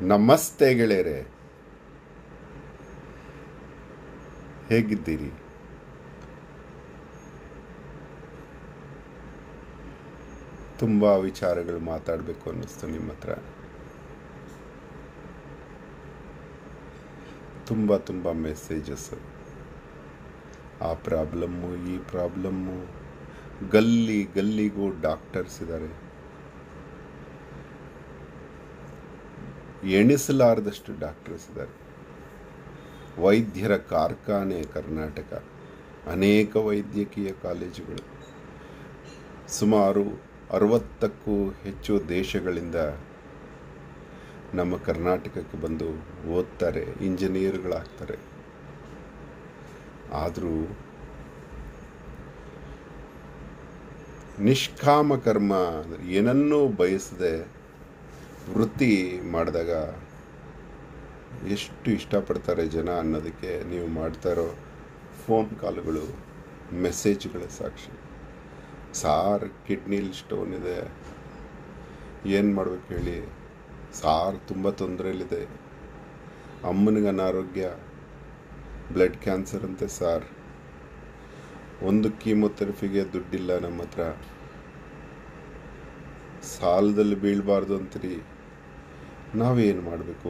ನಮಸ್ತೆ ಗೆಳೆಯರೆ ಹೇಗಿದ್ದೀರಿ ತುಂಬ ವಿಚಾರಗಳು ಮಾತಾಡಬೇಕು ಅನ್ನಿಸ್ತು ನಿಮ್ಮ ಹತ್ರ ತುಂಬ ತುಂಬ ಮೆಸೇಜಸ್ ಆ ಪ್ರಾಬ್ಲಮ್ಮು ಈ ಪ್ರಾಬ್ಲಮ್ಮು ಗಲ್ಲಿ ಗಲ್ಲಿಗೂ ಡಾಕ್ಟರ್ಸ್ ಇದ್ದಾರೆ ಎಣಿಸಲಾರದಷ್ಟು ಡಾಕ್ಟರ್ಸ್ ಇದ್ದಾರೆ ವೈದ್ಯರ ಕಾರ್ಖಾನೆ ಕರ್ನಾಟಕ ಅನೇಕ ವೈದ್ಯಕೀಯ ಕಾಲೇಜುಗಳು ಸುಮಾರು ಅರವತ್ತಕ್ಕೂ ಹೆಚ್ಚು ದೇಶಗಳಿಂದ ನಮ್ಮ ಕರ್ನಾಟಕಕ್ಕೆ ಬಂದು ಓದ್ತಾರೆ ಇಂಜಿನಿಯರ್ಗಳಾಗ್ತಾರೆ ಆದರೂ ನಿಷ್ಕಾಮ ಕರ್ಮ ಅಂದ್ರೆ ಏನನ್ನೂ ಬಯಸದೆ ವೃತ್ತಿ ಮಾಡಿದಾಗ ಎಷ್ಟು ಇಷ್ಟಪಡ್ತಾರೆ ಜನ ಅನ್ನೋದಕ್ಕೆ ನೀವು ಮಾಡ್ತಾ ಇರೋ ಫೋನ್ ಕಾಲ್ಗಳು ಮೆಸೇಜ್ಗಳ ಸಾಕ್ಷಿ ಸಾರ್ ಕಿಡ್ನಿಲಿ ಸ್ಟೋನ್ ಇದೆ ಏನು ಮಾಡ್ಬೇಕು ಹೇಳಿ ಸಾರ್ ತುಂಬ ತೊಂದರೆಯಲ್ಲಿದೆ ಅಮ್ಮನಿಗೆ ಅನಾರೋಗ್ಯ ಬ್ಲಡ್ ಕ್ಯಾನ್ಸರ್ ಅಂತೆ ಸಾರ್ ಒಂದು ಕೀಮೊಥೆರಪಿಗೆ ದುಡ್ಡಿಲ್ಲ ನಮ್ಮ ಹತ್ರ ಸಾಲದಲ್ಲಿ ಬೀಳಬಾರ್ದು ಅಂತೀರಿ ನಾವೇನು ಮಾಡಬೇಕು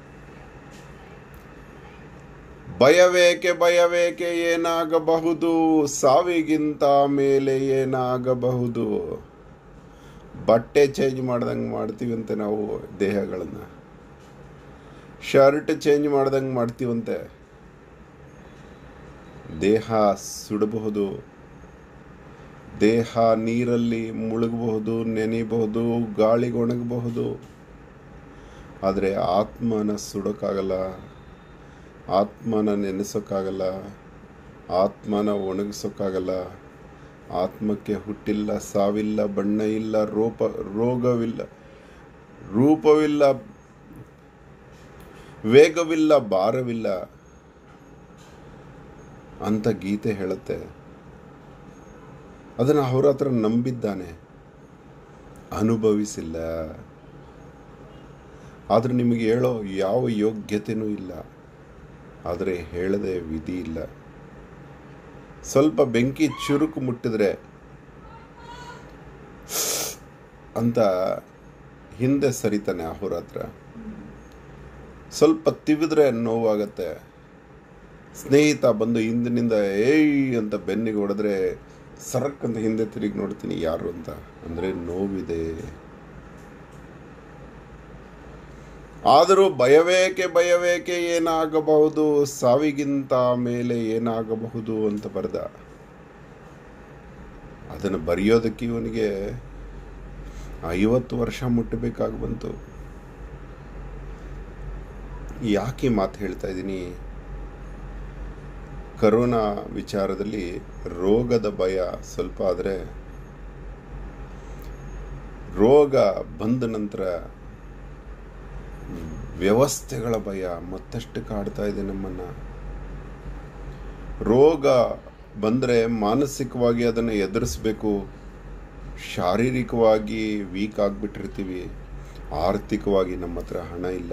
ಭಯವೇಕೆ ಭಯವೇಕೆ ಏನಾಗಬಹುದು ಸಾವಿಗಿಂತ ಮೇಲೆ ಏನಾಗಬಹುದು ಬಟ್ಟೆ ಚೇಂಜ್ ಮಾಡ್ದಂಗೆ ಮಾಡ್ತೀವಂತೆ ನಾವು ದೇಹಗಳನ್ನು ಶರ್ಟ್ ಚೇಂಜ್ ಮಾಡ್ದಂಗೆ ಮಾಡ್ತೀವಂತೆ ದೇಹ ಸುಡಬಹುದು ದೇಹ ನೀರಲ್ಲಿ ಮುಳುಗಬಹುದು ನೆನೆಯಬಹುದು ಗಾಳಿಗೆ ಒಣಗಬಹುದು ಆದರೆ ಆತ್ಮನ ಸುಡೋಕ್ಕಾಗಲ್ಲ ಆತ್ಮನ ನೆನೆಸೋಕ್ಕಾಗಲ್ಲ ಆತ್ಮನ ಒಣಗಿಸೋಕ್ಕಾಗಲ್ಲ ಆತ್ಮಕ್ಕೆ ಹುಟ್ಟಿಲ್ಲ ಸಾವಿಲ್ಲ ಬಣ್ಣ ಇಲ್ಲ ರೋಪ ರೋಗವಿಲ್ಲ ರೂಪವಿಲ್ಲ ವೇಗವಿಲ್ಲ ಭಾರವಿಲ್ಲ ಅಂತ ಗೀತೆ ಹೇಳುತ್ತೆ ಅದನ್ನು ಅವ್ರ ಹತ್ರ ನಂಬಿದ್ದಾನೆ ಅನುಭವಿಸಿಲ್ಲ ಆದರೆ ನಿಮಗೆ ಹೇಳೋ ಯಾವ ಯೋಗ್ಯತೆಯೂ ಇಲ್ಲ ಆದರೆ ಹೇಳದೆ ವಿಧಿ ಇಲ್ಲ ಸ್ವಲ್ಪ ಬೆಂಕಿ ಚುರುಕು ಮುಟ್ಟಿದ್ರೆ ಅಂತ ಹಿಂದೆ ಸರಿತಾನೆ ಅವ್ರ ಹತ್ರ ಸ್ವಲ್ಪ ತಿವಿದ್ರೆ ನೋವಾಗತ್ತೆ ಸ್ನೇಹಿತ ಬಂದು ಹಿಂದಿನಿಂದ ಏಯ್ ಅಂತ ಬೆನ್ನಿಗೆ ಹೊಡೆದ್ರೆ ಸರಕ್ ಅಂತ ಹಿಂದೆ ತಿರುಗಿ ನೋಡ್ತೀನಿ ಯಾರು ಅಂತ ಅಂದರೆ ನೋವಿದೆ ಆದರೂ ಭಯವೇಕೆ ಭಯವೇಕೆ ಏನಾಗಬಹುದು ಸಾವಿಗಿಂತ ಮೇಲೆ ಏನಾಗಬಹುದು ಅಂತ ಬರೆದ ಅದನ್ನು ಬರೆಯೋದಕ್ಕೆ ಇವನಿಗೆ ಐವತ್ತು ವರ್ಷ ಮುಟ್ಟಬೇಕಾಗಿ ಬಂತು ಯಾಕೆ ಮಾತು ಹೇಳ್ತಾ ಇದ್ದೀನಿ ಕರೋನಾ ವಿಚಾರದಲ್ಲಿ ರೋಗದ ಭಯ ಸ್ವಲ್ಪ ಆದರೆ ರೋಗ ಬಂದ ನಂತರ ವ್ಯವಸ್ಥೆಗಳ ಭಯ ಮತ್ತಷ್ಟು ಕಾಡ್ತಾ ಇದೆ ನಮ್ಮನ್ನು ರೋಗ ಬಂದರೆ ಮಾನಸಿಕವಾಗಿ ಅದನ್ನು ಎದುರಿಸ್ಬೇಕು ಶಾರೀರಿಕವಾಗಿ ವೀಕ್ ಆಗಿಬಿಟ್ಟಿರ್ತೀವಿ ಆರ್ಥಿಕವಾಗಿ ನಮ್ಮ ಹತ್ರ ಹಣ ಇಲ್ಲ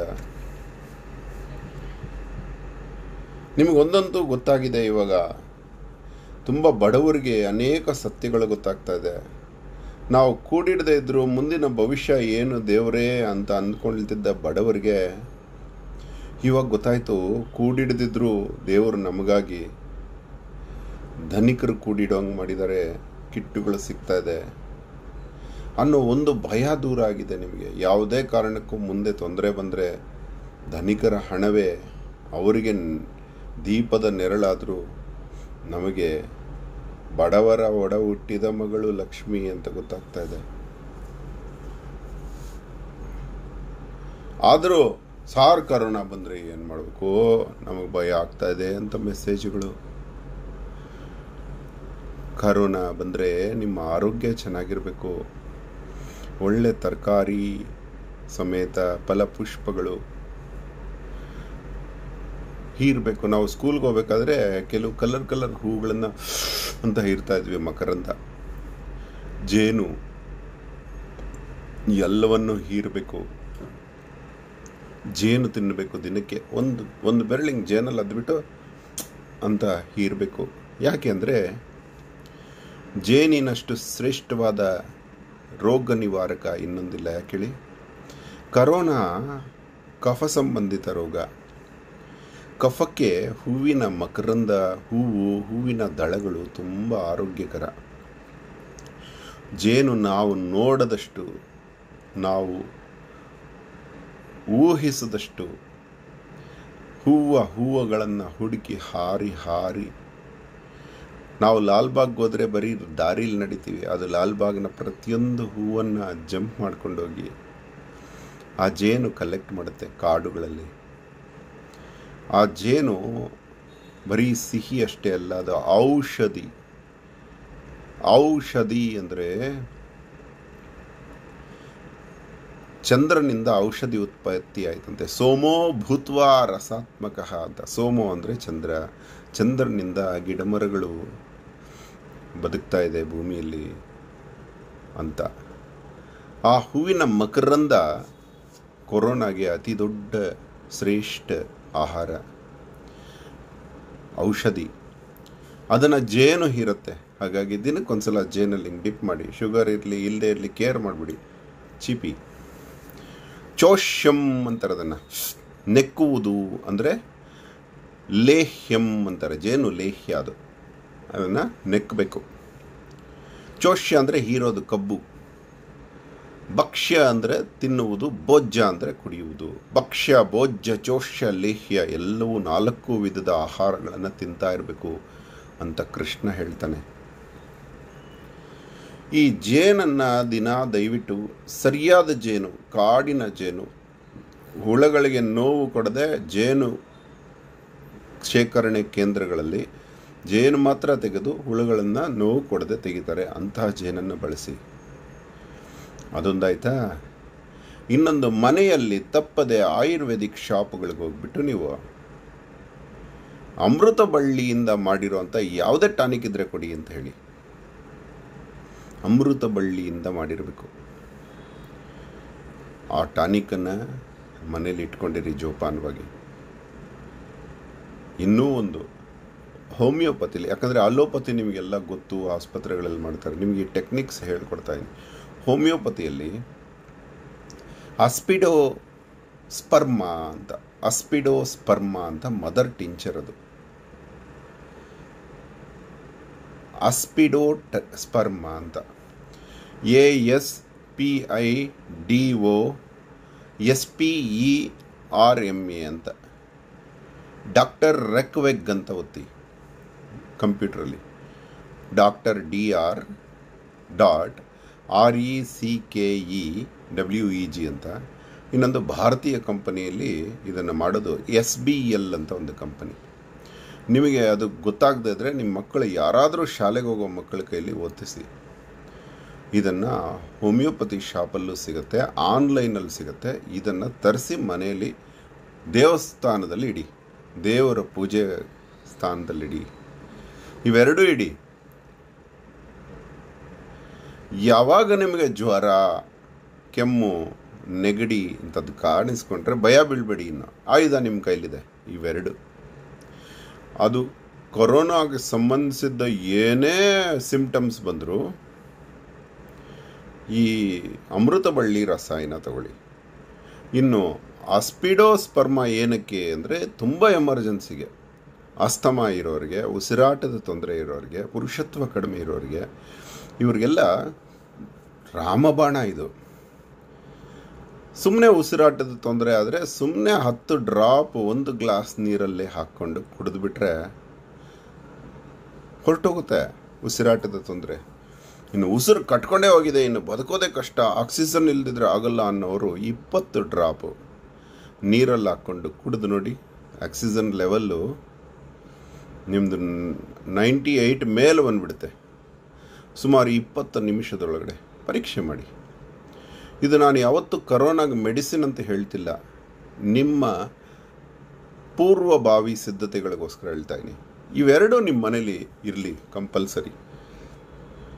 ನಿಮಗೊಂದಂತೂ ಗೊತ್ತಾಗಿದೆ ಇವಾಗ ತುಂಬ ಬಡವರಿಗೆ ಅನೇಕ ಸತ್ಯಗಳು ಗೊತ್ತಾಗ್ತಾ ಇದೆ ನಾವು ಕೂಡಿಡದೇ ಇದ್ದರೂ ಮುಂದಿನ ಭವಿಷ್ಯ ಏನು ದೇವರೇ ಅಂತ ಅಂದ್ಕೊಳ್ತಿದ್ದ ಬಡವರಿಗೆ ಇವಾಗ ಗೊತ್ತಾಯಿತು ಕೂಡಿಡದಿದ್ರು ದೇವರು ನಮಗಾಗಿ ಧನಿಕರು ಕೂಡಿಡೋಂಗೆ ಮಾಡಿದ್ದಾರೆ ಕಿಟ್ಟುಗಳು ಸಿಗ್ತಾ ಇದೆ ಅನ್ನೋ ಒಂದು ಭಯ ದೂರ ಆಗಿದೆ ನಿಮಗೆ ಯಾವುದೇ ಕಾರಣಕ್ಕೂ ಮುಂದೆ ತೊಂದರೆ ಬಂದರೆ ಧನಿಕರ ಹಣವೇ ಅವರಿಗೆ ದೀಪದ ನೆರಳಾದರೂ ನಮಗೆ ಬಡವರ ಒಡ ಹುಟ್ಟಿದ ಮಗಳು ಲಕ್ಷ್ಮಿ ಅಂತ ಗೊತ್ತಾಗ್ತಾ ಇದೆ ಆದರೂ ಸಾರ್ ಕರೋನಾ ಬಂದರೆ ಏನು ಮಾಡಬೇಕು ನಮಗೆ ಭಯ ಆಗ್ತಾ ಇದೆ ಅಂತ ಮೆಸೇಜ್ಗಳು ಕರೋನಾ ಬಂದರೆ ನಿಮ್ಮ ಆರೋಗ್ಯ ಚೆನ್ನಾಗಿರಬೇಕು ಒಳ್ಳೆ ತರಕಾರಿ ಸಮೇತ ಫಲಪುಷ್ಪಗಳು ಹೀರಬೇಕು ನಾವು ಸ್ಕೂಲ್ಗೆ ಹೋಗ್ಬೇಕಾದ್ರೆ ಕೆಲವು ಕಲರ್ ಕಲರ್ ಹೂಗಳನ್ನು ಅಂತ ಹೀರ್ತಾ ಇದ್ವಿ ಮಕರಂದ ಜೇನು ಎಲ್ಲವನ್ನು ಹೀರಬೇಕು ಜೇನು ತಿನ್ನಬೇಕು ದಿನಕ್ಕೆ ಒಂದು ಒಂದು ಬೆರಳಿಂಗ್ ಜೇನಲ್ಲಿ ಅದ್ಬಿಟ್ಟು ಅಂತ ಹೀರಬೇಕು ಯಾಕೆ ಅಂದರೆ ಜೇನಿನಷ್ಟು ಶ್ರೇಷ್ಠವಾದ ರೋಗ ನಿವಾರಕ ಇನ್ನೊಂದಿಲ್ಲ ಯಾಕೆ ಹೇಳಿ ಕರೋನಾ ಕಫ ಸಂಬಂಧಿತ ರೋಗ ಕಫಕ್ಕೆ ಹೂವಿನ ಮಕರಂದ ಹೂವು ಹೂವಿನ ದಳಗಳು ತುಂಬ ಆರೋಗ್ಯಕರ ಜೇನು ನಾವು ನೋಡದಷ್ಟು ನಾವು ಊಹಿಸದಷ್ಟು ಹೂವು ಹೂವುಗಳನ್ನು ಹುಡುಕಿ ಹಾರಿ ಹಾರಿ ನಾವು ಲಾಲ್ಬಾಗ್ ಹೋದರೆ ಬರೀ ದಾರಿಲಿ ನಡಿತೀವಿ ಅದು ಲಾಲ್ಬಾಗ್ನ ಪ್ರತಿಯೊಂದು ಹೂವನ್ನು ಜಂಪ್ ಮಾಡ್ಕೊಂಡೋಗಿ ಆ ಜೇನು ಕಲೆಕ್ಟ್ ಮಾಡುತ್ತೆ ಕಾಡುಗಳಲ್ಲಿ ಆ ಜೇನು ಬರೀ ಸಿಹಿ ಅಷ್ಟೇ ಅಲ್ಲ ಅದು ಔಷಧಿ ಔಷಧಿ ಅಂದರೆ ಚಂದ್ರನಿಂದ ಔಷಧಿ ಉತ್ಪತ್ತಿ ಆಯ್ತಂತೆ ಸೋಮೋ ಭೂತ್ವ ರಸಾತ್ಮಕ ಅಂತ ಸೋಮೋ ಅಂದರೆ ಚಂದ್ರ ಚಂದ್ರನಿಂದ ಗಿಡಮರಗಳು ಬದುಕ್ತಾ ಇದೆ ಭೂಮಿಯಲ್ಲಿ ಅಂತ ಆ ಹೂವಿನ ಮಕರಂದ ಕೊರೋನಾಗೆ ಅತಿ ದೊಡ್ಡ ಶ್ರೇಷ್ಠ ಆಹಾರ ಔಷಧಿ ಅದನ್ನು ಜೇನು ಹೀರುತ್ತೆ ಹಾಗಾಗಿ ದಿನಕ್ಕೊಂದ್ಸಲ ಜೇನಲ್ಲಿ ಹಿಂಗೆ ಡಿಪ್ ಮಾಡಿ ಶುಗರ್ ಇರಲಿ ಇಲ್ಲದೆ ಇರಲಿ ಕೇರ್ ಮಾಡಿಬಿಡಿ ಚಿಪಿ ಚೋಷ್ಯಂ ಅಂತಾರೆ ಅದನ್ನು ನೆಕ್ಕುವುದು ಅಂದರೆ ಲೇಹ್ಯಂ ಅಂತಾರೆ ಜೇನು ಲೇಹ್ಯ ಅದು ಅದನ್ನು ನೆಕ್ಕಬೇಕು ಚೋಷ್ಯ ಅಂದರೆ ಹೀರೋದು ಕಬ್ಬು ಭಕ್ಷ್ಯ ಅಂದರೆ ತಿನ್ನುವುದು ಭೋಜ್ಯ ಅಂದರೆ ಕುಡಿಯುವುದು ಭಕ್ಷ್ಯ ಭೋಜ್ಯ ಚೋಷ್ಯ ಲೇಹ್ಯ ಎಲ್ಲವೂ ನಾಲ್ಕು ವಿಧದ ಆಹಾರಗಳನ್ನು ತಿಂತಾ ಇರಬೇಕು ಅಂತ ಕೃಷ್ಣ ಹೇಳ್ತಾನೆ ಈ ಜೇನನ್ನು ದಿನ ದಯವಿಟ್ಟು ಸರಿಯಾದ ಜೇನು ಕಾಡಿನ ಜೇನು ಹುಳಗಳಿಗೆ ನೋವು ಕೊಡದೆ ಜೇನು ಶೇಖರಣೆ ಕೇಂದ್ರಗಳಲ್ಲಿ ಜೇನು ಮಾತ್ರ ತೆಗೆದು ಹುಳುಗಳನ್ನು ನೋವು ಕೊಡದೆ ತೆಗಿತಾರೆ ಅಂತಹ ಜೇನನ್ನು ಬಳಸಿ ಅದೊಂದಾಯ್ತಾ ಇನ್ನೊಂದು ಮನೆಯಲ್ಲಿ ತಪ್ಪದೆ ಆಯುರ್ವೇದಿಕ್ ಶಾಪ್ಗಳಿಗೆ ಹೋಗ್ಬಿಟ್ಟು ನೀವು ಅಮೃತ ಬಳ್ಳಿಯಿಂದ ಮಾಡಿರುವಂಥ ಯಾವುದೇ ಟಾನಿಕ್ ಇದ್ರೆ ಕೊಡಿ ಅಂತ ಹೇಳಿ ಅಮೃತ ಬಳ್ಳಿಯಿಂದ ಮಾಡಿರಬೇಕು ಆ ಟಾನಿಕನ್ನು ಮನೇಲಿ ಇಟ್ಕೊಂಡಿರಿ ಜೋಪಾನವಾಗಿ ಇನ್ನೂ ಒಂದು ಹೋಮಿಯೋಪತಿಲಿ ಯಾಕಂದರೆ ಅಲೋಪತಿ ನಿಮಗೆಲ್ಲ ಗೊತ್ತು ಆಸ್ಪತ್ರೆಗಳಲ್ಲಿ ಮಾಡ್ತಾರೆ ನಿಮಗೆ ಈ ಟೆಕ್ನಿಕ್ಸ್ ಹೇಳ್ಕೊಡ್ತಾ ಇದ್ದೀನಿ ಹೋಮಿಯೋಪತಿಯಲ್ಲಿ ಅಸ್ಪಿಡೋ ಸ್ಪರ್ಮ ಅಂತ ಅಸ್ಪಿಡೋ ಸ್ಪರ್ಮ ಅಂತ ಮದರ್ ಟಿಂಚರ್ ಅದು ಅಸ್ಪಿಡೋ ಟ ಸ್ಪರ್ಮ ಅಂತ A S P I D O S P E R M A ಅಂತ ಡಾಕ್ಟರ್ ರೆಕ್ವೆಗ್ ಅಂತ ಒತ್ತಿ ಕಂಪ್ಯೂಟ್ರಲ್ಲಿ doctor D R dot R E C K E W E G ಅಂತ ಇನ್ನೊಂದು ಭಾರತೀಯ ಕಂಪನಿಯಲ್ಲಿ ಇದನ್ನು ಮಾಡೋದು ಎಸ್ ಬಿ ಎಲ್ ಅಂತ ಒಂದು ಕಂಪನಿ ನಿಮಗೆ ಅದು ಗೊತ್ತಾಗದೇ ಇದ್ದರೆ ನಿಮ್ಮ ಮಕ್ಕಳು ಯಾರಾದರೂ ಶಾಲೆಗೆ ಹೋಗೋ ಮಕ್ಕಳ ಕೈಯಲ್ಲಿ ಓದಿಸಿ ಇದನ್ನು ಹೋಮಿಯೋಪತಿ ಶಾಪಲ್ಲೂ ಸಿಗುತ್ತೆ ಆನ್ಲೈನಲ್ಲಿ ಸಿಗುತ್ತೆ ಇದನ್ನು ತರಿಸಿ ಮನೆಯಲ್ಲಿ ದೇವಸ್ಥಾನದಲ್ಲಿ ಇಡಿ ದೇವರ ಪೂಜೆ ಸ್ಥಾನದಲ್ಲಿಡಿ ಇವೆರಡೂ ಇಡಿ ಯಾವಾಗ ನಿಮಗೆ ಜ್ವರ ಕೆಮ್ಮು ನೆಗಡಿ ಇಂಥದ್ದು ಕಾಣಿಸ್ಕೊಂಡ್ರೆ ಭಯ ಬೀಳ್ಬೇಡಿ ಇನ್ನು ಆಯುಧ ನಿಮ್ಮ ಕೈಲಿದೆ ಇವೆರಡು ಅದು ಕೊರೋನಾಗೆ ಸಂಬಂಧಿಸಿದ್ದ ಏನೇ ಸಿಂಪ್ಟಮ್ಸ್ ಬಂದರೂ ಈ ಅಮೃತ ಬಳ್ಳಿ ರಸಾಯನ ತಗೊಳ್ಳಿ ಇನ್ನು ಅಸ್ಪಿಡೋಸ್ಪರ್ಮ ಏನಕ್ಕೆ ಅಂದರೆ ತುಂಬ ಎಮರ್ಜೆನ್ಸಿಗೆ ಅಸ್ತಮ ಇರೋರಿಗೆ ಉಸಿರಾಟದ ತೊಂದರೆ ಇರೋರಿಗೆ ಪುರುಷತ್ವ ಕಡಿಮೆ ಇರೋರಿಗೆ ಇವರಿಗೆಲ್ಲ ರಾಮಬಾಣ ಇದು ಸುಮ್ಮನೆ ಉಸಿರಾಟದ ತೊಂದರೆ ಆದರೆ ಸುಮ್ಮನೆ ಹತ್ತು ಡ್ರಾಪ್ ಒಂದು ಗ್ಲಾಸ್ ನೀರಲ್ಲಿ ಹಾಕ್ಕೊಂಡು ಕುಡಿದ್ಬಿಟ್ರೆ ಹೊರಟೋಗುತ್ತೆ ಉಸಿರಾಟದ ತೊಂದರೆ ಇನ್ನು ಉಸಿರು ಕಟ್ಕೊಂಡೇ ಹೋಗಿದೆ ಇನ್ನು ಬದುಕೋದೇ ಕಷ್ಟ ಆಕ್ಸಿಜನ್ ಇಲ್ದಿದ್ರೆ ಆಗಲ್ಲ ಅನ್ನೋರು ಇಪ್ಪತ್ತು ಡ್ರಾಪು ನೀರಲ್ಲಿ ಹಾಕ್ಕೊಂಡು ಕುಡಿದು ನೋಡಿ ಆಕ್ಸಿಜನ್ ಲೆವೆಲ್ಲು ನಿಮ್ಮದು ನೈಂಟಿ ಏಯ್ಟ್ ಮೇಲೆ ಬಂದುಬಿಡುತ್ತೆ ಸುಮಾರು ಇಪ್ಪತ್ತು ನಿಮಿಷದೊಳಗಡೆ ಪರೀಕ್ಷೆ ಮಾಡಿ ಇದು ನಾನು ಯಾವತ್ತೂ ಕರೋನಾಗೆ ಮೆಡಿಸಿನ್ ಅಂತ ಹೇಳ್ತಿಲ್ಲ ನಿಮ್ಮ ಪೂರ್ವಭಾವಿ ಸಿದ್ಧತೆಗಳಿಗೋಸ್ಕರ ಹೇಳ್ತಾ ಇದ್ದೀನಿ ಇವೆರಡೂ ನಿಮ್ಮ ಮನೇಲಿ ಇರಲಿ ಕಂಪಲ್ಸರಿ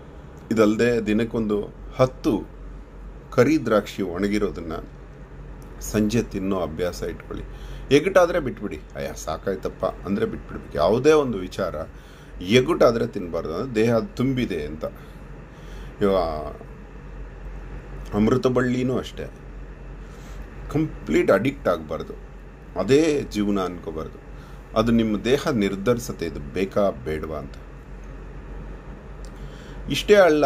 ಇದಲ್ಲದೆ ದಿನಕ್ಕೊಂದು ಹತ್ತು ಕರಿ ದ್ರಾಕ್ಷಿ ಒಣಗಿರೋದನ್ನು ಸಂಜೆ ತಿನ್ನೋ ಅಭ್ಯಾಸ ಇಟ್ಕೊಳ್ಳಿ ಎಗುಟಾದರೆ ಬಿಟ್ಬಿಡಿ ಅಯ್ಯ ಸಾಕಾಯ್ತಪ್ಪ ಅಂದರೆ ಬಿಟ್ಬಿಡ್ಬೇಕು ಯಾವುದೇ ಒಂದು ವಿಚಾರ ಎಗುಟಾದರೆ ತಿನ್ನಬಾರ್ದು ಅಂದರೆ ದೇಹ ತುಂಬಿದೆ ಅಂತ ಇವಾಗ ಅಮೃತ ಬಳ್ಳಿನೂ ಅಷ್ಟೇ ಕಂಪ್ಲೀಟ್ ಅಡಿಕ್ಟ್ ಆಗಬಾರ್ದು ಅದೇ ಜೀವನ ಅನ್ಕೋಬಾರ್ದು ಅದು ನಿಮ್ಮ ದೇಹ ನಿರ್ಧರಿಸುತ್ತೆ ಇದು ಬೇಕಾ ಬೇಡವಾ ಅಂತ ಇಷ್ಟೇ ಅಲ್ಲ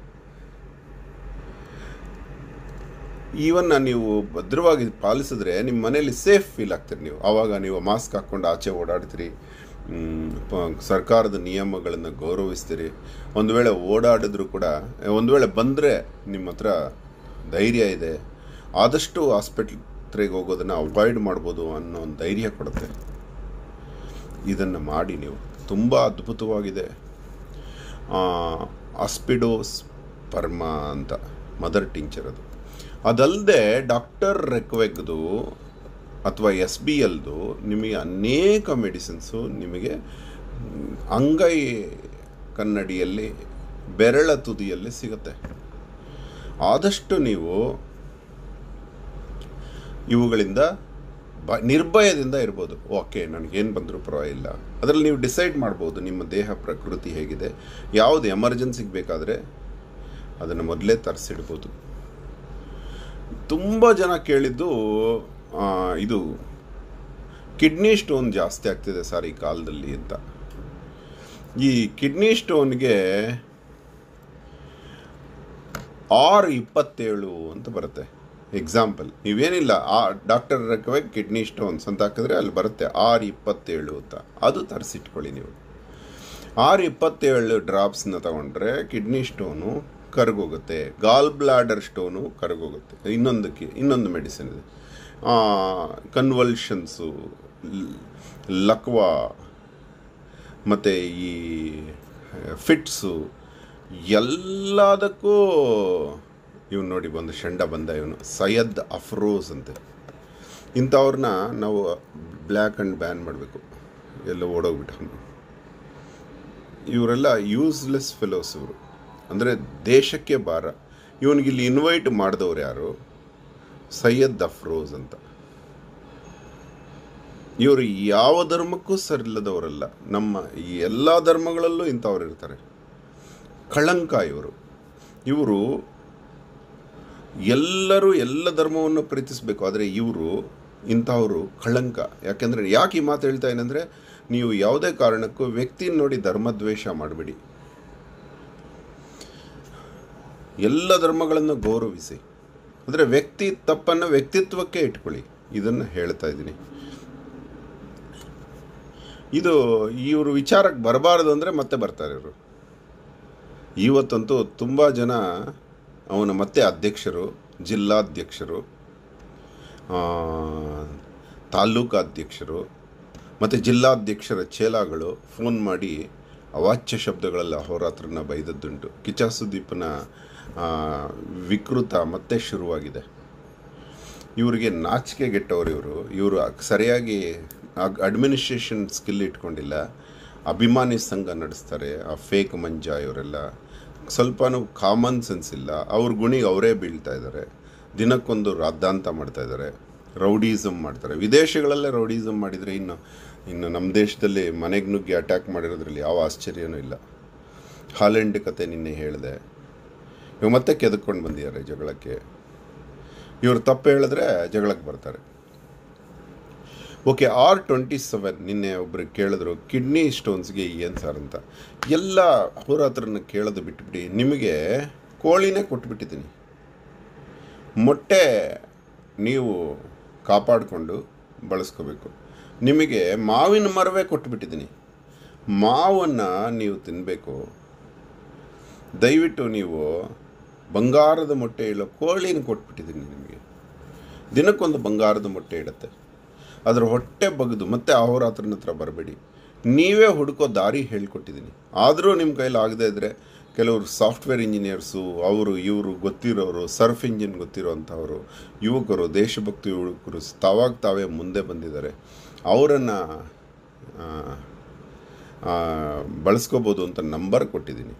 ಈವನ್ನ ನೀವು ಭದ್ರವಾಗಿ ಪಾಲಿಸಿದ್ರೆ ನಿಮ್ಮ ಮನೆಯಲ್ಲಿ ಸೇಫ್ ಫೀಲ್ ಆಗ್ತೀರಿ ನೀವು ಆವಾಗ ನೀವು ಮಾಸ್ಕ್ ಹಾಕ್ಕೊಂಡು ಆಚೆ ಓಡಾಡ್ತೀರಿ ಮ್, ಪ- ಸರ್ಕಾರದ ನಿಯಮಗಳನ್ನು ಗೌರವಿಸ್ತೀರಿ ಒಂದು ವೇಳೆ ಓಡಾಡಿದ್ರು ಕೂಡ ಒಂದು ವೇಳೆ ಬಂದರೆ ನಿಮ್ಮ ಹತ್ರ ಧೈರ್ಯ ಇದೆ ಆದಷ್ಟು ಆಸ್ಪತ್ರೆಗೆ ಹೋಗೋದನ್ನು ಅವಾಯ್ಡ್ ಮಾಡ್ಬೋದು ಅನ್ನೋ ಒಂದು ಧೈರ್ಯ ಕೊಡುತ್ತೆ ಇದನ್ನು ಮಾಡಿ ನೀವು ತುಂಬ ಅದ್ಭುತವಾಗಿದೆ ಅಸ್ಪಿಡೋಸ್ ಪರ್ಮಾ ಅಂತ ಮದರ್ ಟಿಂಚರ್ ಅದು ಅದಲ್ಲದೆ ಡಾಕ್ಟರ್ ರೆಕ್ವೆಗ್ದು ಅಥವಾ ಎಸ್ ಬಿ ಎಲ್ದು ನಿಮಗೆ ಅನೇಕ ಮೆಡಿಸಿನ್ಸು ನಿಮಗೆ ಮ್, ಅಂಗೈ ಕನ್ನಡಿಯಲ್ಲಿ ಬೆರಳ ತುದಿಯಲ್ಲಿ ಸಿಗುತ್ತೆ ಆದಷ್ಟು ನೀವು ಇವುಗಳಿಂದ ಬ ನಿರ್ಭಯದಿಂದ ಇರ್ಬೋದು ಓಕೆ ನನಗೇನು ಬಂದರೂ ಪರವಾಗಿಲ್ಲ ಅದರಲ್ಲಿ ನೀವು ಡಿಸೈಡ್ ಮಾಡ್ಬೋದು ನಿಮ್ಮ ದೇಹ ಪ್ರಕೃತಿ ಹೇಗಿದೆ ಯಾವುದು ಎಮರ್ಜೆನ್ಸಿಗೆ ಬೇಕಾದರೆ ಅದನ್ನು ಮೊದಲೇ ತರಿಸಿಡ್ಬೋದು ತುಂಬ ಜನ ಕೇಳಿದ್ದು ಆ, ಇದು ಕಿಡ್ನಿ ಸ್ಟೋನ್ ಜಾಸ್ತಿ ಆಗ್ತಿದೆ ಸರ್ ಈ ಕಾಲದಲ್ಲಿ ಅಂತ ಈ ಕಿಡ್ನಿ ಸ್ಟೋನ್ಗೆ ಆರ್ ಇಪ್ಪತ್ತೇಳು ಅಂತ ಬರುತ್ತೆ ಎಕ್ಸಾಂಪಲ್ ನೀವೇನಿಲ್ಲ ಆ ಡಾಕ್ಟರ್ ರೆಕವೆಗ್ ಕಿಡ್ನಿ ಸ್ಟೋನ್ಸ್ ಅಂತ ಹಾಕಿದ್ರೆ ಅಲ್ಲಿ ಬರುತ್ತೆ ಆರ್ ಇಪ್ಪತ್ತೇಳು ಅಂತ ಅದು ತರಿಸಿಟ್ಕೊಳ್ಳಿ ನೀವು ಆರ್ ಇಪ್ಪತ್ತೇಳು ಡ್ರಾಪ್ಸ್ನ ತಗೊಂಡ್ರೆ ಕಿಡ್ನಿ ಸ್ಟೋನು ಕರಗೋಗುತ್ತೆ ಗಾಲ್ ಬ್ಲಾಡರ್ ಸ್ಟೋನು ಕರಗೋಗುತ್ತೆ ಇನ್ನೊಂದಕ್ಕೆ ಇನ್ನೊಂದು ಮೆಡಿಸಿನ್ ಇದೆ ಕನ್ವಲ್ಷನ್ಸು ಲಕ್ವಾ ಮತ್ತು ಈ ಫಿಟ್ಸು ಎಲ್ಲದಕ್ಕೂ ಇವನು ನೋಡಿ ಬಂದು ಶಂಡ ಬಂದ ಇವನು ಸೈಯದ್ ಅಫ್ರೋಸ್ ಅಂತೆ ಇಂಥವ್ರನ್ನ ನಾವು ಬ್ಲ್ಯಾಕ್ ಆ್ಯಂಡ್ ಬ್ಯಾನ್ ಮಾಡಬೇಕು ಎಲ್ಲ ಓಡೋಗ್ಬಿಟ್ಟು ಇವರೆಲ್ಲ ಯೂಸ್ಲೆಸ್ ಫೆಲೋಸ್ ಇವರು ಅಂದರೆ ದೇಶಕ್ಕೆ ಭಾರ ಇವನಿಗೆ ಇಲ್ಲಿ ಇನ್ವೈಟ್ ಮಾಡಿದವ್ರು ಯಾರು ಸೈಯದ್ ಅಫ್ರೋಸ್ ಅಂತ ಇವರು ಯಾವ ಧರ್ಮಕ್ಕೂ ಸರಿಲ್ಲದವರಲ್ಲ ನಮ್ಮ ಈ ಎಲ್ಲ ಧರ್ಮಗಳಲ್ಲೂ ಇಂಥವ್ರು ಇರ್ತಾರೆ ಕಳಂಕ ಇವರು ಇವರು ಎಲ್ಲರೂ ಎಲ್ಲ ಧರ್ಮವನ್ನು ಪ್ರೀತಿಸಬೇಕು ಆದರೆ ಇವರು ಇಂಥವರು ಕಳಂಕ ಯಾಕೆಂದರೆ ಯಾಕೆ ಈ ಮಾತು ಹೇಳ್ತಾ ಏನಂದರೆ ನೀವು ಯಾವುದೇ ಕಾರಣಕ್ಕೂ ವ್ಯಕ್ತಿ ನೋಡಿ ಧರ್ಮದ್ವೇಷ ಮಾಡಬೇಡಿ ಎಲ್ಲ ಧರ್ಮಗಳನ್ನು ಗೌರವಿಸಿ ಅಂದರೆ ವ್ಯಕ್ತಿ ತಪ್ಪನ್ನು ವ್ಯಕ್ತಿತ್ವಕ್ಕೆ ಇಟ್ಕೊಳ್ಳಿ ಇದನ್ನು ಹೇಳ್ತಾ ಇದ್ದೀನಿ ಇದು ಇವರು ವಿಚಾರಕ್ಕೆ ಬರಬಾರದು ಅಂದರೆ ಮತ್ತೆ ಬರ್ತಾರೆ ಇವರು ಇವತ್ತಂತೂ ತುಂಬ ಜನ ಅವನ ಮತ್ತೆ ಅಧ್ಯಕ್ಷರು ಜಿಲ್ಲಾಧ್ಯಕ್ಷರು ಆ, ತಾಲೂಕಾಧ್ಯಕ್ಷರು ಮತ್ತು ಜಿಲ್ಲಾಧ್ಯಕ್ಷರ ಚೇಲಾಗಳು ಫೋನ್ ಮಾಡಿ ಅವಾಚ್ಯ ಶಬ್ದಗಳೆಲ್ಲ ಅಹೋರಾತ್ರನ ಬೈದದ್ದುಂಟು ಕಿಚ್ಚ ಸುದೀಪನ ಆ, ವಿಕೃತ ಮತ್ತೆ ಶುರುವಾಗಿದೆ ಇವರಿಗೆ ನಾಚಿಕೆಗೆಟ್ಟವರು ಇವರು ಇವರು ಸರಿಯಾಗಿ ಅಡ್ಮಿನಿಸ್ಟ್ರೇಷನ್ ಸ್ಕಿಲ್ ಇಟ್ಕೊಂಡಿಲ್ಲ ಅಭಿಮಾನಿ ಸಂಘ ನಡೆಸ್ತಾರೆ ಆ ಫೇಕ್ ಮಂಜ ಇವರೆಲ್ಲ ಸ್ವಲ್ಪನೂ ಕಾಮನ್ ಸೆನ್ಸ್ ಇಲ್ಲ ಅವ್ರ ಗುಣಿಗೆ ಅವರೇ ಬೀಳ್ತಾ ಇದ್ದಾರೆ ದಿನಕ್ಕೊಂದು ರಾದ್ದಾಂತ ಮಾಡ್ತಾ ಇದ್ದಾರೆ ರೌಡಿಸಮ್ ಮಾಡ್ತಾರೆ ವಿದೇಶಗಳಲ್ಲೇ ರೌಡಿಸಮ್ ಮಾಡಿದರೆ ಇನ್ನು ಇನ್ನು ನಮ್ಮ ದೇಶದಲ್ಲಿ ಮನೆಗೆ ನುಗ್ಗಿ ಅಟ್ಯಾಕ್ ಮಾಡಿರೋದ್ರಲ್ಲಿ ಯಾವ ಆಶ್ಚರ್ಯನೂ ಇಲ್ಲ ಹಾಲೆಂಡ್ ಕತೆ ನಿನ್ನೆ ಹೇಳಿದೆ ಇವಾಗ ಮತ್ತೆ ಕೆದಕ್ಕೊಂಡು ಬಂದಿದ್ದಾರೆ ಜಗಳಕ್ಕೆ ಇವರು ತಪ್ಪು ಹೇಳಿದ್ರೆ ಜಗಳಕ್ಕೆ ಬರ್ತಾರೆ ಓಕೆ ಆರ್ ಟ್ವೆಂಟಿ ಸೆವೆನ್ ನಿನ್ನೆ ಒಬ್ರು ಕೇಳಿದ್ರು ಕಿಡ್ನಿ ಸ್ಟೋನ್ಸ್ಗೆ ಏನು ಸರ್ ಅಂತ ಎಲ್ಲ ಹೋರಾತ್ರನ ಕೇಳೋದು ಬಿಟ್ಬಿಟ್ಟು ನಿಮಗೆ ಕೋಳಿನೇ ಕೊಟ್ಬಿಟ್ಟಿದ್ದೀನಿ ಮೊಟ್ಟೆ ನೀವು ಕಾಪಾಡಿಕೊಂಡು ಬಳಸ್ಕೋಬೇಕು ನಿಮಗೆ ಮಾವಿನ ಮರವೇ ಕೊಟ್ಬಿಟ್ಟಿದ್ದೀನಿ ಮಾವನ್ನು ನೀವು ತಿನ್ನಬೇಕು ದಯವಿಟ್ಟು ನೀವು ಬಂಗಾರದ ಮೊಟ್ಟೆ ಇಡೋ ಕೋಳಿನ ಕೊಟ್ಬಿಟ್ಟಿದ್ದೀನಿ ನಿಮಗೆ ದಿನಕ್ಕೊಂದು ಬಂಗಾರದ ಮೊಟ್ಟೆ ಇಡುತ್ತೆ ಅದರ ಹೊಟ್ಟೆ ಬಗೆದು ಮತ್ತೆ ಅಹೋರಾತ್ರನ ಹತ್ರ ಬರಬೇಡಿ ನೀವೇ ಹುಡುಕೋ ದಾರಿ ಹೇಳ್ಕೊಟ್ಟಿದ್ದೀನಿ ಆದರೂ ನಿಮ್ಮ ಕೈಲಿ ಆಗದೇ ಇದ್ದರೆ ಕೆಲವರು ಸಾಫ್ಟ್ವೇರ್ ಇಂಜಿನಿಯರ್ಸು ಅವರು ಇವರು ಗೊತ್ತಿರೋರು ಸರ್ಫ್ ಇಂಜಿನ್ ಗೊತ್ತಿರೋವಂಥವರು ಯುವಕರು ದೇಶಭಕ್ತಿ ಯುವಕರು ತಾವಾಗ ತಾವೇ ಮುಂದೆ ಬಂದಿದ್ದಾರೆ ಅವರನ್ನು ಬಳಸ್ಕೋಬೋದು ಅಂತ ನಂಬರ್ ಕೊಟ್ಟಿದ್ದೀನಿ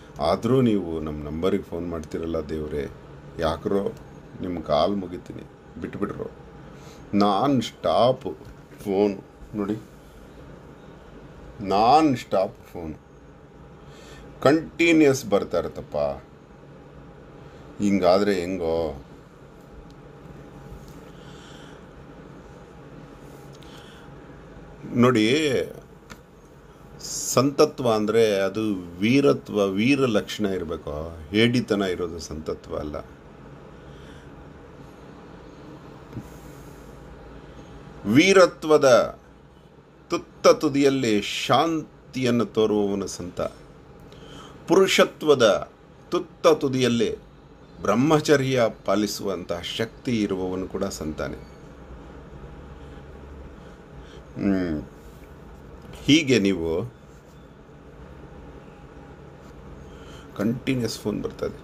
ಆದರೂ ನೀವು ನಮ್ಮ ನಂಬರಿಗೆ ಫೋನ್ ಮಾಡ್ತಿರಲ್ಲ ದೇವರೇ ಯಾಕ್ರೋ ನಿಮ್ಮ ಕಾಲು ಮುಗಿತೀನಿ ಬಿಟ್ಬಿಟ್ರು ನಾನ್ ಸ್ಟಾಪ್ ಫೋನ್ ನೋಡಿ ನಾನ್ ಸ್ಟಾಪ್ ಫೋನ್ ಕಂಟಿನ್ಯೂಸ್ ಬರ್ತಾ ಇರುತ್ತಪ್ಪ ಹಿಂಗಾದ್ರೆ ಹೆಂಗೋ ನೋಡಿ ಸಂತತ್ವ ಅಂದರೆ ಅದು ವೀರತ್ವ ವೀರ ಲಕ್ಷಣ ಇರಬೇಕು ಹೇಡಿತನ ಇರೋದು ಸಂತತ್ವ ಅಲ್ಲ ವೀರತ್ವದ ತುತ್ತ ತುದಿಯಲ್ಲಿ ಶಾಂತಿಯನ್ನು ತೋರುವವನು ಸಂತ ಪುರುಷತ್ವದ ತುತ್ತ ತುದಿಯಲ್ಲಿ ಬ್ರಹ್ಮಚರ್ಯ ಪಾಲಿಸುವಂತಹ ಶಕ್ತಿ ಇರುವವನು ಕೂಡ ಸಂತಾನೆ ಹ್ಮ್. ಹೀಗೆ ನೀವು ಕಂಟಿನ್ಯೂಸ್ ಫೋನ್ ಬರ್ತದೆ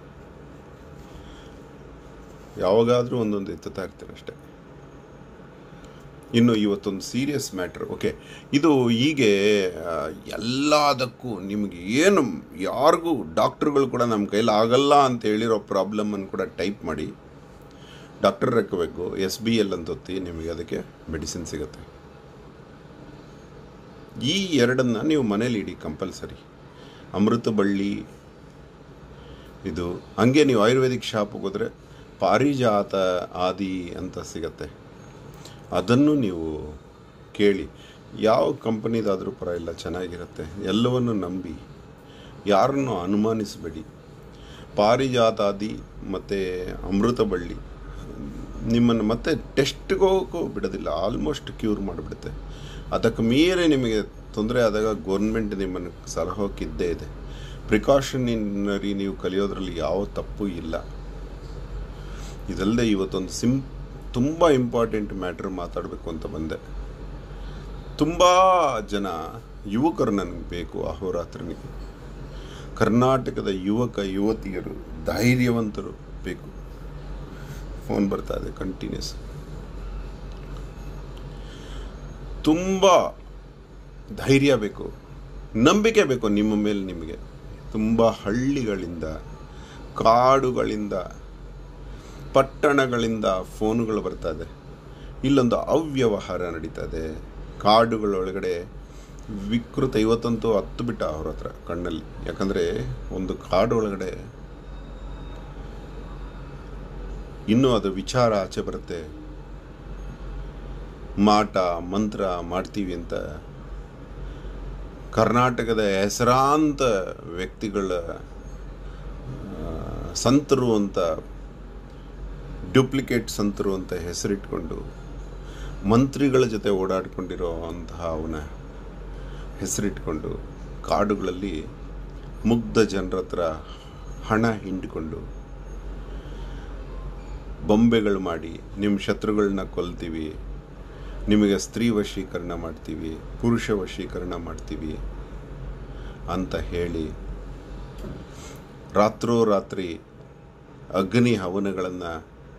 ಯಾವಾಗಾದರೂ ಒಂದೊಂದು ಎತ್ತುತ್ತಾ ಇರ್ತೀರ ಅಷ್ಟೇ ಇನ್ನು ಇವತ್ತೊಂದು ಸೀರಿಯಸ್ ಮ್ಯಾಟ್ರ್ ಓಕೆ ಇದು ಹೀಗೆ ಆ, ಎಲ್ಲದಕ್ಕೂ ನಿಮಗೆ ಏನು ಯಾರಿಗೂ ಡಾಕ್ಟ್ರುಗಳು ಕೂಡ ನಮ್ಮ ಕೈಲಿ ಆಗಲ್ಲ ಅಂತ ಹೇಳಿರೋ ಪ್ರಾಬ್ಲಮನ್ನು ಕೂಡ ಟೈಪ್ ಮಾಡಿ ಡಾಕ್ಟರ್ ಹಾಕಬೇಕು ಎಸ್ ಬಿ ಎಲ್ ಅಂತ ಒತ್ತಿ ನಿಮಗೆ ಅದಕ್ಕೆ ಮೆಡಿಸಿನ್ ಸಿಗುತ್ತೆ ಈ ಎರಡನ್ನ ನೀವು ಮನೇಲಿ ಇಡಿ ಕಂಪಲ್ಸರಿ ಅಮೃತ ಬಳ್ಳಿ ಇದು ಹಂಗೆ ನೀವು ಆಯುರ್ವೇದಿಕ್ ಶಾಪ್ಗೆ ಹೋದರೆ ಪಾರಿಜಾತ ಆದಿ ಅಂತ ಸಿಗತ್ತೆ ಅದನ್ನು ನೀವು ಕೇಳಿ ಯಾವ ಕಂಪನಿದಾದರೂ ಪರವಾಗಿಲ್ಲ ಚೆನ್ನಾಗಿರುತ್ತೆ ಎಲ್ಲವನ್ನು ನಂಬಿ ಯಾರನ್ನು ಅನುಮಾನಿಸಬೇಡಿ ಪಾರಿಜಾತಾದಿ ಮತ್ತು ಅಮೃತ ಬಳ್ಳಿ ನಿಮ್ಮನ್ನು ಮತ್ತೆ ಟೆಸ್ಟ್ಗೆ ಹೋಗೋಕ್ಕೂ ಬಿಡೋದಿಲ್ಲ ಆಲ್ಮೋಸ್ಟ್ ಕ್ಯೂರ್ ಮಾಡಿಬಿಡುತ್ತೆ ಅದಕ್ಕೆ ಮೀರಿ ನಿಮಗೆ ತೊಂದರೆ ಆದಾಗ ಗೌರ್ಮೆಂಟ್ ನಿಮ್ಮನ್ನು ಸಲಹೋಕ್ಕಿದ್ದೇ ಇದೆ ಪ್ರಿಕಾಷನರಿ ನೀವು ಕಲಿಯೋದ್ರಲ್ಲಿ ಯಾವ ತಪ್ಪು ಇಲ್ಲ ಇದಲ್ಲದೆ ಇವತ್ತೊಂದು ಸಿಂ ತುಂಬ ಇಂಪಾರ್ಟೆಂಟ್ ಮ್ಯಾಟ್ರ್ ಮಾತಾಡಬೇಕು ಅಂತ ಬಂದೆ ತುಂಬ ಜನ ಯುವಕರು ನನಗೆ ಬೇಕು ಅಹೋರಾತ್ರನಿಗೆ ಕರ್ನಾಟಕದ ಯುವಕ ಯುವತಿಯರು ಧೈರ್ಯವಂತರು ಬೇಕು ಫೋನ್ ಬರ್ತಾ ಇದೆ ಕಂಟಿನ್ಯೂಸ್ ತುಂಬ ಧೈರ್ಯ ಬೇಕು ನಂಬಿಕೆ ಬೇಕು ನಿಮ್ಮ ಮೇಲೆ ನಿಮಗೆ ತುಂಬ ಹಳ್ಳಿಗಳಿಂದ ಕಾಡುಗಳಿಂದ ಪಟ್ಟಣಗಳಿಂದ ಫೋನುಗಳು ಬರ್ತಾ ಇದೆ ಇಲ್ಲೊಂದು ಅವ್ಯವಹಾರ ನಡೀತಾ ಇದೆ ಕಾಡುಗಳೊಳಗಡೆ ವಿಕೃತ ಇವತ್ತಂತೂ ಹತ್ತು ಬಿಟ್ಟ ಅವ್ರ ಹತ್ರ ಕಣ್ಣಲ್ಲಿ ಯಾಕಂದರೆ ಒಂದು ಕಾಡು ಒಳಗಡೆ ಇನ್ನೂ ಅದು ವಿಚಾರ ಆಚೆ ಬರುತ್ತೆ ಮಾಟ ಮಂತ್ರ ಮಾಡ್ತೀವಿ ಅಂತ ಕರ್ನಾಟಕದ ಹೆಸರಾಂತ ವ್ಯಕ್ತಿಗಳ ಆ, ಸಂತರು ಅಂತ ಡ್ಯೂಪ್ಲಿಕೇಟ್ ಸಂತರು ಅಂತ ಹೆಸರಿಟ್ಕೊಂಡು ಮಂತ್ರಿಗಳ ಜೊತೆ ಓಡಾಡ್ಕೊಂಡಿರೋ ಅಂತಹ ಅವನ ಹೆಸರಿಟ್ಕೊಂಡು ಕಾಡುಗಳಲ್ಲಿ ಮುಗ್ಧ ಜನರ ಹತ್ರ ಹಣ ಹಿಂಡಿಕೊಂಡು ಬೊಂಬೆಗಳು ಮಾಡಿ ನಿಮ್ಮ ಶತ್ರುಗಳನ್ನ ಕೊಲ್ತೀವಿ ನಿಮಗೆ ಸ್ತ್ರೀ ವಶೀಕರಣ ಮಾಡ್ತೀವಿ ಪುರುಷ ವಶೀಕರಣ ಮಾಡ್ತೀವಿ ಅಂತ ಹೇಳಿ ರಾತ್ರೋರಾತ್ರಿ ಅಗ್ನಿ ಹವನಗಳನ್ನು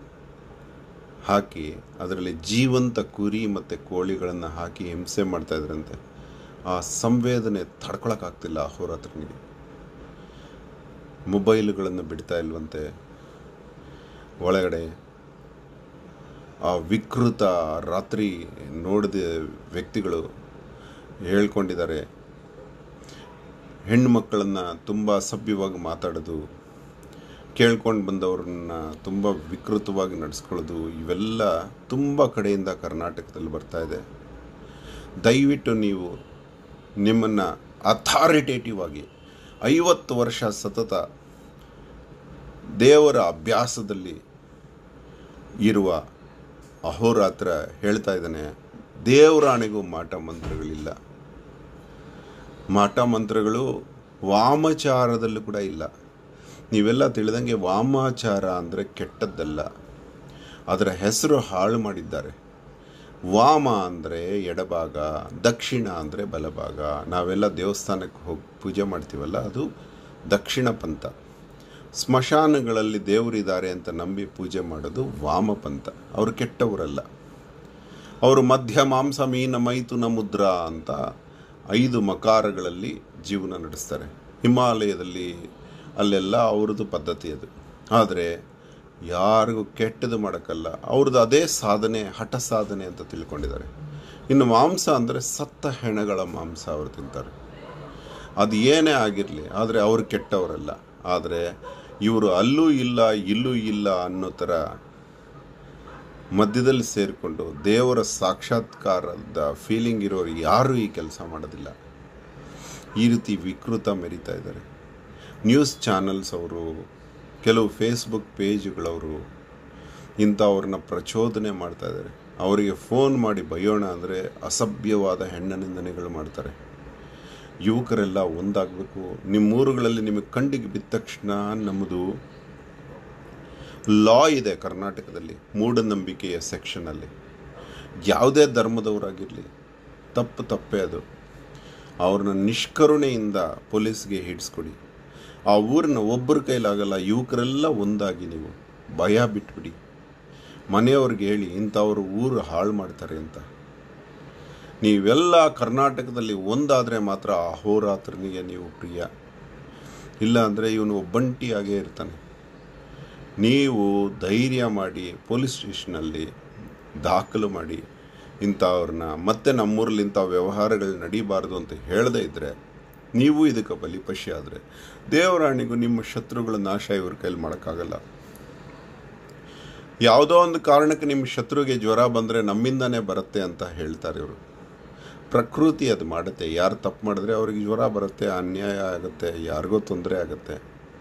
ಹಾಕಿ ಅದರಲ್ಲಿ ಜೀವಂತ ಕುರಿ ಮತ್ತು ಕೋಳಿಗಳನ್ನು ಹಾಕಿ ಹಿಂಸೆ ಮಾಡ್ತಾ ಇದ್ರಂತೆ ಆ ಸಂವೇದನೆ ತಡ್ಕೊಳಕ್ಕಾಗ್ತಿಲ್ಲ ಅಹೋರಾತ್ರನಿಗೆ ಮೊಬೈಲುಗಳನ್ನು ಬಿಡ್ತಾ ಇಲ್ವಂತೆ ಒಳಗಡೆ ಆ ವಿಕೃತ ರಾತ್ರಿ ನೋಡಿದ ವ್ಯಕ್ತಿಗಳು ಹೇಳ್ಕೊಂಡಿದ್ದಾರೆ ಹೆಣ್ಣು ಮಕ್ಕಳನ್ನು ತುಂಬ ಸಭ್ಯವಾಗಿ ಮಾತಾಡೋದು ಕೇಳ್ಕೊಂಡು ಬಂದವ್ರನ್ನ ತುಂಬ ವಿಕೃತವಾಗಿ ನಡೆಸ್ಕೊಳ್ಳೋದು ಇವೆಲ್ಲ ತುಂಬ ಕಡೆಯಿಂದ ಕರ್ನಾಟಕದಲ್ಲಿ ಬರ್ತಾ ಇದೆ ದಯವಿಟ್ಟು ನೀವು ನಿಮ್ಮನ್ನು ಅಥಾರಿಟೇಟಿವ್ ಆಗಿ ಐವತ್ತು ವರ್ಷ ಸತತ ದೇವರ ಅಭ್ಯಾಸದಲ್ಲಿ ಇರುವ ಅಹೋರಾತ್ರ ಹೇಳ್ತಾ ಇದ್ದಾನೆ ದೇವರಾಣೆಗೂ ಮಾಟ ಮಂತ್ರಗಳಿಲ್ಲ ಮಾಟ ಮಂತ್ರಗಳು ವಾಮಚಾರದಲ್ಲೂ ಕೂಡ ಇಲ್ಲ ನೀವೆಲ್ಲ ತಿಳಿದಂಗೆ ವಾಮಾಚಾರ ಅಂದರೆ ಕೆಟ್ಟದ್ದಲ್ಲ ಅದರ ಹೆಸರು ಹಾಳು ಮಾಡಿದ್ದಾರೆ ವಾಮ ಅಂದರೆ ಎಡಭಾಗ ದಕ್ಷಿಣ ಅಂದರೆ ಬಲಭಾಗ ನಾವೆಲ್ಲ ದೇವಸ್ಥಾನಕ್ಕೆ ಹೋಗಿ ಪೂಜೆ ಮಾಡ್ತೀವಲ್ಲ ಅದು ದಕ್ಷಿಣ ಪಂಥ ಸ್ಮಶಾನಗಳಲ್ಲಿ ದೇವರಿದ್ದಾರೆ ಅಂತ ನಂಬಿ ಪೂಜೆ ಮಾಡೋದು ವಾಮ ಪಂಥ ಅವರು ಕೆಟ್ಟವರಲ್ಲ ಅವರು ಮಧ್ಯ ಮಾಂಸ ಮೀನ ಮೈಥುನ ಮುದ್ರಾ ಅಂತ ಐದು ಮಕಾರಗಳಲ್ಲಿ ಜೀವನ ನಡೆಸ್ತಾರೆ ಹಿಮಾಲಯದಲ್ಲಿ ಅಲ್ಲೆಲ್ಲ ಅವ್ರದ್ದು ಪದ್ಧತಿ ಅದು ಆದರೆ ಯಾರಿಗೂ ಕೆಟ್ಟದು ಮಾಡೋಕ್ಕಲ್ಲ ಅವ್ರದ್ದು ಅದೇ ಸಾಧನೆ ಹಠ ಸಾಧನೆ ಅಂತ ತಿಳ್ಕೊಂಡಿದ್ದಾರೆ ಇನ್ನು ಮಾಂಸ ಅಂದರೆ ಸತ್ತ ಹೆಣಗಳ ಮಾಂಸ ಅವರು ತಿಂತಾರೆ ಅದು ಏನೇ ಆಗಿರಲಿ ಆದರೆ ಅವರು ಕೆಟ್ಟವರಲ್ಲ ಆದರೆ ಇವರು ಅಲ್ಲೂ ಇಲ್ಲ ಇಲ್ಲೂ ಇಲ್ಲ ಅನ್ನೋ ಥರ ಮಧ್ಯದಲ್ಲಿ ಸೇರಿಕೊಂಡು ದೇವರ ಸಾಕ್ಷಾತ್ಕಾರದ ಫೀಲಿಂಗ್ ಇರೋರು ಯಾರೂ ಈ ಕೆಲಸ ಮಾಡೋದಿಲ್ಲ ಈ ರೀತಿ ವಿಕೃತ ಮೆರಿತಾ ಇದ್ದಾರೆ ನ್ಯೂಸ್ ಚಾನಲ್ಸ್ ಅವರು ಕೆಲವು ಫೇಸ್ಬುಕ್ ಪೇಜ್ಗಳವರು ಇಂಥವ್ರನ್ನ ಪ್ರಚೋದನೆ ಮಾಡ್ತಾ ಇದ್ದಾರೆ ಅವರಿಗೆ ಫೋನ್ ಮಾಡಿ ಬೈಯೋಣ ಅಂದರೆ ಅಸಭ್ಯವಾದ ಹೆಣ್ಣನಿಂದನೆಗಳು ಮಾಡ್ತಾರೆ ಯುವಕರೆಲ್ಲ ಒಂದಾಗಬೇಕು ನಿಮ್ಮೂರುಗಳಲ್ಲಿ ನಿಮಗೆ ಕಂಡಿಗೆ ಬಿದ್ದ ತಕ್ಷಣ ನಮ್ಮದು ಲಾ ಇದೆ ಕರ್ನಾಟಕದಲ್ಲಿ ಮೂಢನಂಬಿಕೆಯ ಸೆಕ್ಷನಲ್ಲಿ ಯಾವುದೇ ಧರ್ಮದವರಾಗಿರಲಿ ತಪ್ಪು ತಪ್ಪೇ ಅದು ಅವ್ರನ್ನ ನಿಷ್ಕರುಣೆಯಿಂದ ಪೊಲೀಸ್ಗೆ ಹಿಡಿಸ್ಕೊಡಿ ಆ ಊರಿನ ಒಬ್ಬರ ಕೈಲಾಗಲ್ಲ ಯುವಕರೆಲ್ಲ ಒಂದಾಗಿ ನೀವು ಭಯ ಬಿಟ್ಬಿಡಿ ಮನೆಯವ್ರಿಗೆ ಹೇಳಿ ಇಂಥವ್ರು ಊರು ಹಾಳು ಮಾಡ್ತಾರೆ ಅಂತ ನೀವೆಲ್ಲ ಕರ್ನಾಟಕದಲ್ಲಿ ಒಂದಾದರೆ ಮಾತ್ರ ಅಹೋರಾತ್ರನಿಗೆ ನೀವು ಪ್ರಿಯ ಇಲ್ಲ ಅಂದರೆ ಇವನು ಒಬ್ಬಂಟಿಯಾಗೇ ಇರ್ತಾನೆ ನೀವು ಧೈರ್ಯ ಮಾಡಿ ಪೊಲೀಸ್ ಸ್ಟೇಷನಲ್ಲಿ ದಾಖಲು ಮಾಡಿ ಇಂಥವ್ರನ್ನ ಮತ್ತೆ ನಮ್ಮೂರಲ್ಲಿ ಇಂಥ ವ್ಯವಹಾರಗಳು ನಡೀಬಾರ್ದು ಅಂತ ಹೇಳದೇ ಇದ್ದರೆ ನೀವು ಇದಕ್ಕೆ ಬಲಿಪಶಿ ಆದರೆ ದೇವರಾಣಿಗೂ ನಿಮ್ಮ ಶತ್ರುಗಳ ನಾಶ ಇವ್ರ ಕೈಲಿ ಮಾಡೋಕ್ಕಾಗಲ್ಲ ಯಾವುದೋ ಒಂದು ಕಾರಣಕ್ಕೆ ನಿಮ್ಮ ಶತ್ರುಗೆ ಜ್ವರ ಬಂದರೆ ನಮ್ಮಿಂದನೇ ಬರುತ್ತೆ ಅಂತ ಹೇಳ್ತಾರೆ ಇವರು ಪ್ರಕೃತಿ ಅದು ಮಾಡುತ್ತೆ ಯಾರು ತಪ್ಪು ಮಾಡಿದ್ರೆ ಅವ್ರಿಗೆ ಜ್ವರ ಬರುತ್ತೆ ಅನ್ಯಾಯ ಆಗುತ್ತೆ ಯಾರಿಗೋ ತೊಂದರೆ ಆಗುತ್ತೆ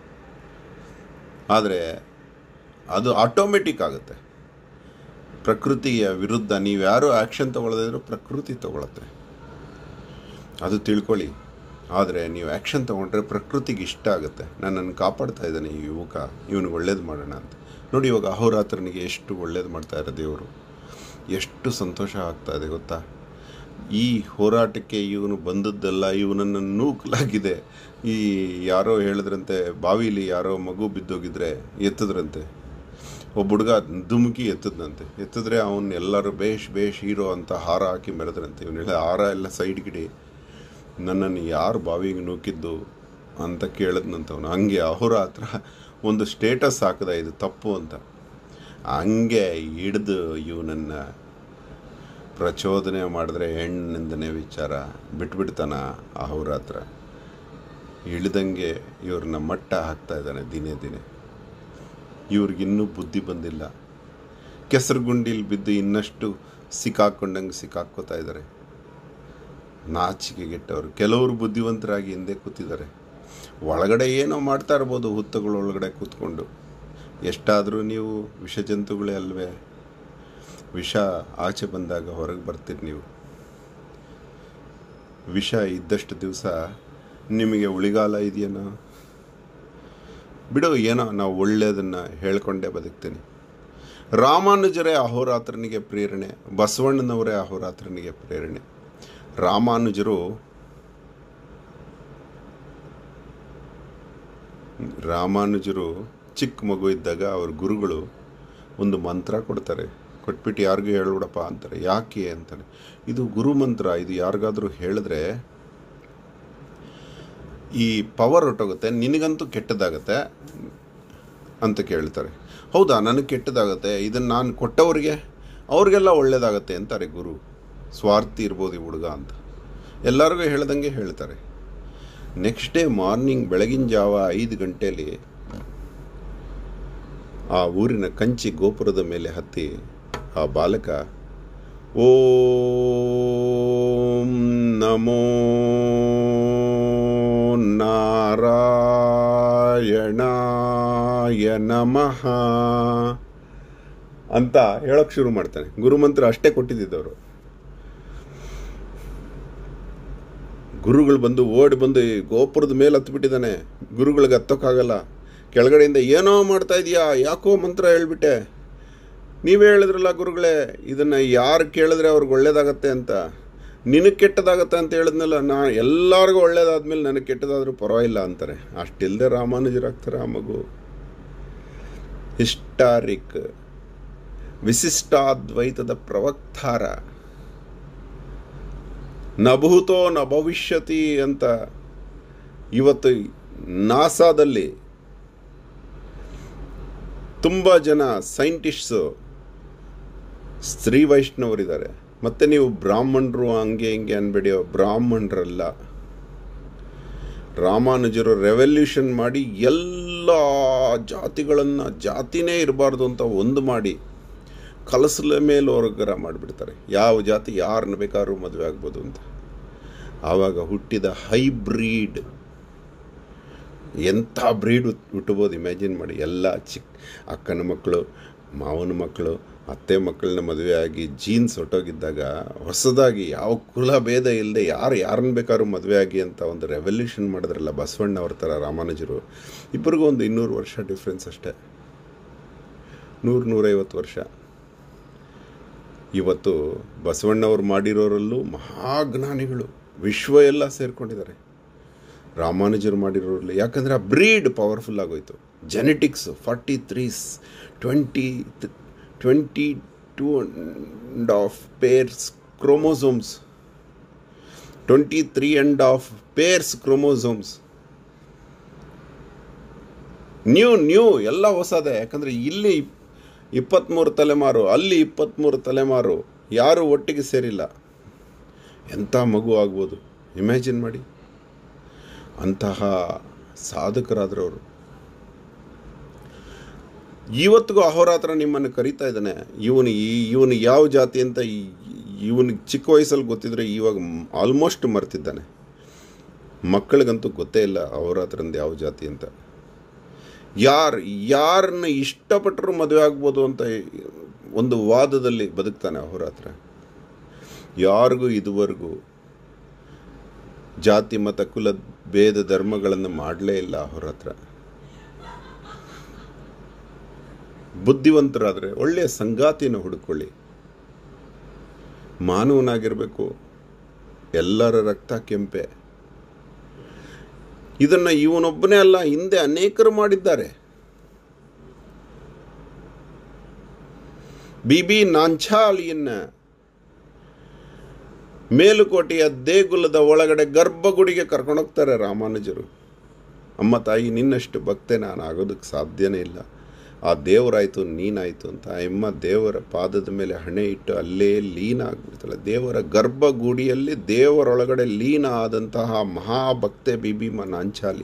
ಆದರೆ ಅದು ಆಟೋಮೆಟಿಕ್ ಆಗುತ್ತೆ ಪ್ರಕೃತಿಯ ವಿರುದ್ಧ ನೀವು ಯಾರು ಆ್ಯಕ್ಷನ್ ತಗೊಳ್ಳದಿದ್ರು ಪ್ರಕೃತಿ ತಗೊಳುತ್ತೆ ಅದು ತಿಳ್ಕೊಳ್ಳಿ ಆದರೆ ನೀವು ಆ್ಯಕ್ಷನ್ ತೊಗೊಂಡ್ರೆ ಪ್ರಕೃತಿಗೆ ಇಷ್ಟ ಆಗುತ್ತೆ ನನ್ನನ್ನು ಕಾಪಾಡ್ತಾ ಇದ್ದಾನೆ ಈ ಯುವಕ ಇವನಿಗೆ ಒಳ್ಳೇದು ಮಾಡೋಣ ಅಂತ ನೋಡಿ ಇವಾಗ ಅಹೋರಾತ್ರನಿಗೆ ಎಷ್ಟು ಒಳ್ಳೇದು ಮಾಡ್ತಾ ಇರೋ ದೇವರು ಎಷ್ಟು ಸಂತೋಷ ಆಗ್ತಾ ಇದೆ ಗೊತ್ತಾ ಈ ಹೋರಾಟಕ್ಕೆ ಇವನು ಬಂದದ್ದಲ್ಲ ಇವನನ್ನು ನೂಕಲಾಗಿದೆ ಈ ಯಾರೋ ಹೇಳಿದ್ರಂತೆ ಬಾವಿಲಿ ಯಾರೋ ಮಗು ಬಿದ್ದೋಗಿದ್ರೆ ಎತ್ತಿದ್ರಂತೆ ಒಬ್ಬ ಹುಡುಗ ಧುಮುಕಿ ಎತ್ತದ್ನಂತೆ ಎತ್ತಿದ್ರೆ ಅವನು ಎಲ್ಲರೂ ಬೇಷ್ ಬೇಷ್ ಹೀರೋ ಅಂತ ಹಾರ ಹಾಕಿ ಮೆರೆದ್ರಂತೆ ಇವನೆಲ್ಲ ಹಾರ ಎಲ್ಲ ಸೈಡ್ಗಿಡಿ ನನ್ನನ್ನು ಯಾರು ಬಾವಿಗೆ ನೂಕಿದ್ದು ಅಂತ ಕೇಳಿದ್ನಂತವನು ಹಂಗೆ ಅಹೋರಾತ್ರ ಒಂದು ಸ್ಟೇಟಸ್ ಹಾಕದ ಇದು ತಪ್ಪು ಅಂತ ಹಂಗೆ ಹಿಡ್ದು ಇವನನ್ನು ಪ್ರಚೋದನೆ ಮಾಡಿದ್ರೆ ಹೆಣ್ಣಿಂದನೇ ವಿಚಾರ ಬಿಟ್ಬಿಡ್ತಾನ ಅಹೋರಾತ್ರ ಇಳ್ದಂಗೆ ಇವ್ರನ್ನ ಮಟ್ಟ ಹಾಕ್ತಾ ಇದ್ದಾನೆ ದಿನೇ ದಿನೇ ಇವ್ರಿಗಿನ್ನೂ ಬುದ್ಧಿ ಬಂದಿಲ್ಲ ಕೆಸರುಗುಂಡಿಲಿ ಬಿದ್ದು ಇನ್ನಷ್ಟು ಸಿಕ್ಕಾಕೊಂಡಂಗೆ ಸಿಕ್ಕಾಕ್ಕೋತಾ ಇದ್ದಾರೆ ನಾಚಿಕೆಗೆಟ್ಟವರು ಕೆಲವರು ಬುದ್ಧಿವಂತರಾಗಿ ಹಿಂದೆ ಕೂತಿದ್ದಾರೆ ಒಳಗಡೆ ಏನೋ ಮಾಡ್ತಾ ಇರ್ಬೋದು ಹುತ್ತಗಳ ಒಳಗಡೆ ಕೂತ್ಕೊಂಡು ಎಷ್ಟಾದರೂ ನೀವು ವಿಷಜಂತುಗಳೇ ಅಲ್ವೇ ವಿಷ ಆಚೆ ಬಂದಾಗ ಹೊರಗೆ ಬರ್ತೀರಿ ನೀವು ವಿಷ ಇದ್ದಷ್ಟು ದಿವಸ ನಿಮಗೆ ಉಳಿಗಾಲ ಇದೆಯೇನೋ ಬಿಡು ಏನೋ ನಾವು ಒಳ್ಳೆಯದನ್ನು ಹೇಳ್ಕೊಂಡೇ ಬದುಕ್ತೀನಿ ರಾಮಾನುಜರೇ ಅಹೋರಾತ್ರನಿಗೆ ಪ್ರೇರಣೆ ಬಸವಣ್ಣನವರೇ ಅಹೋರಾತ್ರನಿಗೆ ಪ್ರೇರಣೆ ರಾಮಾನುಜರು ರಾಮಾನುಜರು ಚಿಕ್ಕ ಮಗು ಇದ್ದಾಗ ಅವ್ರ ಗುರುಗಳು ಒಂದು ಮಂತ್ರ ಕೊಡ್ತಾರೆ ಕೊಟ್ಬಿಟ್ಟು ಯಾರಿಗೂ ಹೇಳ್ಬಿಡಪ್ಪ ಅಂತಾರೆ ಯಾಕೆ ಅಂತಾನೆ ಇದು ಗುರು ಮಂತ್ರ ಇದು ಯಾರಿಗಾದರೂ ಹೇಳಿದ್ರೆ ಈ ಪವರ್ ಹೊಟ್ಟೋಗುತ್ತೆ ನಿನಗಂತೂ ಕೆಟ್ಟದಾಗತ್ತೆ ಅಂತ ಕೇಳ್ತಾರೆ ಹೌದಾ ನನಗೆ ಕೆಟ್ಟದಾಗತ್ತೆ ಇದನ್ನು ನಾನು ಕೊಟ್ಟವ್ರಿಗೆ ಅವ್ರಿಗೆಲ್ಲ ಒಳ್ಳೇದಾಗತ್ತೆ ಅಂತಾರೆ ಗುರು ಸ್ವಾರ್ಥಿ ಇರ್ಬೋದು ಈ ಹುಡುಗ ಅಂತ ಎಲ್ಲರಿಗೂ ಹೇಳ್ದಂಗೆ ಹೇಳ್ತಾರೆ ನೆಕ್ಸ್ಟ್ ಡೇ ಮಾರ್ನಿಂಗ್ ಬೆಳಗಿನ ಜಾವ ಐದು ಗಂಟೆಯಲ್ಲಿ ಆ ಊರಿನ ಕಂಚಿ ಗೋಪುರದ ಮೇಲೆ ಹತ್ತಿ ಆ ಬಾಲಕ ಓಂ ನಮೋ ನಾರಾಯಣಾಯ ನಮಃ ಅಂತ ಹೇಳೋಕೆ ಶುರು ಮಾಡ್ತಾನೆ ಗುರುಮಂತ್ರ ಅಷ್ಟೇ ಕೊಟ್ಟಿದ್ದವರು ಗುರುಗಳು ಬಂದು ಓಡಿ ಬಂದು ಈ ಗೋಪುರದ ಮೇಲೆ ಹತ್ಬಿಟ್ಟಿದ್ದಾನೆ ಗುರುಗಳಿಗೆ ಹತ್ತೋಕ್ಕಾಗಲ್ಲ ಕೆಳಗಡೆಯಿಂದ ಏನೋ ಮಾಡ್ತಾ ಇದೀಯಾ ಯಾಕೋ ಮಂತ್ರ ಹೇಳ್ಬಿಟ್ಟೆ ನೀವೇ ಹೇಳಿದ್ರಲ್ಲ ಗುರುಗಳೇ ಇದನ್ನು ಯಾರು ಕೇಳಿದ್ರೆ ಅವ್ರಿಗೆ ಒಳ್ಳೇದಾಗತ್ತೆ ಅಂತ ನಿನಗೆ ಕೆಟ್ಟದಾಗತ್ತೆ ಅಂತ ಹೇಳಿದ್ನಲ್ಲ ನಾ ಎಲ್ಲರಿಗೂ ಒಳ್ಳೇದಾದ್ಮೇಲೆ ನನಗೆ ಕೆಟ್ಟದಾದ್ರೂ ಪರವಾಗಿಲ್ಲ ಅಂತಾರೆ ಅಷ್ಟಿಲ್ಲದೆ ರಾಮಾನುಜರಾಗ್ತಾರೆ ಆ ಮಗು ಹಿಸ್ಟಾರಿಕ್ ವಿಶಿಷ್ಟಾದ್ವೈತದ ಪ್ರವಕ್ತಾರ ನಭೂತೋ ನ ಭವಿಷ್ಯತಿ ಅಂತ ಇವತ್ತು ನಾಸಾದಲ್ಲಿ ತುಂಬ ಜನ ಸೈಂಟಿಸ್ಟ್ಸು ಸ್ತ್ರೀ ವೈಷ್ಣವರಿದ್ದಾರೆ ಮತ್ತು ನೀವು ಬ್ರಾಹ್ಮಣರು ಹಂಗೆ ಹಿಂಗೆ ಅನ್ಬೇಡಿ ಬ್ರಾಹ್ಮಣರಲ್ಲ ರಾಮಾನುಜರು ರೆವಲ್ಯೂಷನ್ ಮಾಡಿ ಎಲ್ಲ ಜಾತಿಗಳನ್ನು ಜಾತಿನೇ ಇರಬಾರ್ದು ಅಂತ ಒಂದು ಮಾಡಿ ಕಲಸಲ ಮೇಲೋರ್ಗರ ಮಾಡಿಬಿಡ್ತಾರೆ ಯಾವ ಜಾತಿ ಯಾರನ್ನ ಬೇಕಾದ್ರೂ ಮದುವೆ ಆಗ್ಬೋದು ಅಂತ ಆವಾಗ ಹುಟ್ಟಿದ ಹೈಬ್ರೀಡ್ ಎಂಥ ಬ್ರೀಡ್ ಹುಟ್ಟಬೋದು ಇಮ್ಯಾಜಿನ್ ಮಾಡಿ ಎಲ್ಲ ಚಿಕ್ಕ ಅಕ್ಕನ ಮಕ್ಕಳು ಮಾವನ ಮಕ್ಕಳು ಅತ್ತೆ ಮಕ್ಕಳನ್ನ ಮದುವೆ ಆಗಿ ಜೀನ್ಸ್ ಹೊಟ್ಟೋಗಿದ್ದಾಗ ಹೊಸದಾಗಿ ಯಾವ ಕುಲ ಭೇದ ಇಲ್ಲದೆ ಯಾರು ಯಾರನ್ನ ಬೇಕಾದ್ರೂ ಮದುವೆ ಆಗಿ ಅಂತ ಒಂದು ರೆವಲ್ಯೂಷನ್ ಮಾಡಿದ್ರಲ್ಲ ಬಸವಣ್ಣ ಅವ್ರ ಥರ ರಾಮಾನುಜರು ಇಬ್ಬರಿಗೂ ಒಂದು ಇನ್ನೂರು ವರ್ಷ ಡಿಫ್ರೆನ್ಸ್ ಅಷ್ಟೇ ನೂರು ನೂರೈವತ್ತು ವರ್ಷ ಇವತ್ತು ಬಸವಣ್ಣವ್ರು ಮಾಡಿರೋರಲ್ಲೂ ಮಹಾಜ್ಞಾನಿಗಳು ವಿಶ್ವ ಎಲ್ಲ ಸೇರ್ಕೊಂಡಿದ್ದಾರೆ ರಾಮಾನುಜರು ಮಾಡಿರೋರಲ್ಲಿ ಯಾಕಂದರೆ ಆ ಬ್ರೀಡ್ ಪವರ್ಫುಲ್ ಆಗೋಯ್ತು genetics forty threes twenty twenty two and of pairs chromosomes twenty three and of pairs chromosomes new new ಎಲ್ಲ ಹೊಸದೇ ಯಾಕಂದರೆ ಇಲ್ಲಿ ಇಪ್ಪತ್ತ್ಮೂರು ತಲೆಮಾರು ಅಲ್ಲಿ ಇಪ್ಪತ್ತ್ಮೂರು ತಲೆಮಾರು ಯಾರೂ ಒಟ್ಟಿಗೆ ಸೇರಿಲ್ಲ ಎಂಥ ಮಗು ಆಗ್ಬೋದು ಇಮ್ಯಾಜಿನ್ ಮಾಡಿ ಅಂತಹ ಸಾಧಕರಾದ್ರವರು ಇವತ್ತಿಗೂ ಅಹೋರಾತ್ರ ನಿಮ್ಮನ್ನು ಕರೀತಾ ಇದ್ದಾನೆ ಇವನು ಈ ಇವನು ಯಾವ ಜಾತಿ ಅಂತ ಇವನಿಗೆ ಚಿಕ್ಕ ವಯಸ್ಸಲ್ಲಿ ಗೊತ್ತಿದ್ರೆ ಇವಾಗ ಆಲ್ಮೋಸ್ಟ್ ಮರ್ತಿದ್ದಾನೆ ಮಕ್ಕಳಿಗಂತೂ ಗೊತ್ತೇ ಇಲ್ಲ ಅಹೋರಾತ್ರಂದು ಯಾವ ಜಾತಿ ಅಂತ ಯಾರು ಯಾರನ್ನ ಇಷ್ಟಪಟ್ಟರು ಮದುವೆ ಆಗ್ಬೋದು ಅಂತ ಒಂದು ವಾದದಲ್ಲಿ ಬದುಕ್ತಾನೆ ಅಹೋರಾತ್ರ ಯಾರಿಗೂ ಇದುವರೆಗೂ ಜಾತಿ ಮತ ಕುಲ ಭೇದ ಧರ್ಮಗಳನ್ನು ಮಾಡಲೇ ಇಲ್ಲ ಅಹೋರಾತ್ರ ಬುದ್ಧಿವಂತರಾದರೆ ಒಳ್ಳೆಯ ಸಂಗಾತಿಯನ್ನು ಹುಡುಕೊಳ್ಳಿ ಮಾನವನಾಗಿರಬೇಕು ಎಲ್ಲರ ರಕ್ತ ಕೆಂಪೆ ಇದನ್ನು ಇವನೊಬ್ಬನೇ ಅಲ್ಲ ಹಿಂದೆ ಅನೇಕರು ಮಾಡಿದ್ದಾರೆ ಬಿ ಬಿ ನಾಂಚಾಲಿಯನ್ನ ಮೇಲುಕೋಟೆಯ ದೇಗುಲದ ಒಳಗಡೆ ಗರ್ಭಗುಡಿಗೆ ಕರ್ಕೊಂಡೋಗ್ತಾರೆ ರಾಮಾನುಜರು ಅಮ್ಮ ತಾಯಿ ನಿನ್ನಷ್ಟು ಭಕ್ತೆ ನಾನು ಆಗೋದಕ್ಕೆ ಸಾಧ್ಯನೇ ಇಲ್ಲ ಆ ದೇವರಾಯಿತು ನೀನಾಯಿತು ಅಂತ ಆ ಎಮ್ಮ ದೇವರ ಪಾದದ ಮೇಲೆ ಹಣೆ ಇಟ್ಟು ಅಲ್ಲೇ ಲೀನ ಆಗ್ಬಿಡ್ತಾಳೆ ದೇವರ ಗರ್ಭಗುಡಿಯಲ್ಲಿ ದೇವರೊಳಗಡೆ ಲೀನ ಆದಂತಹ ಮಹಾಭಕ್ತೆ ಬಿಬಿಮ ನಾಂಚಾಲಿ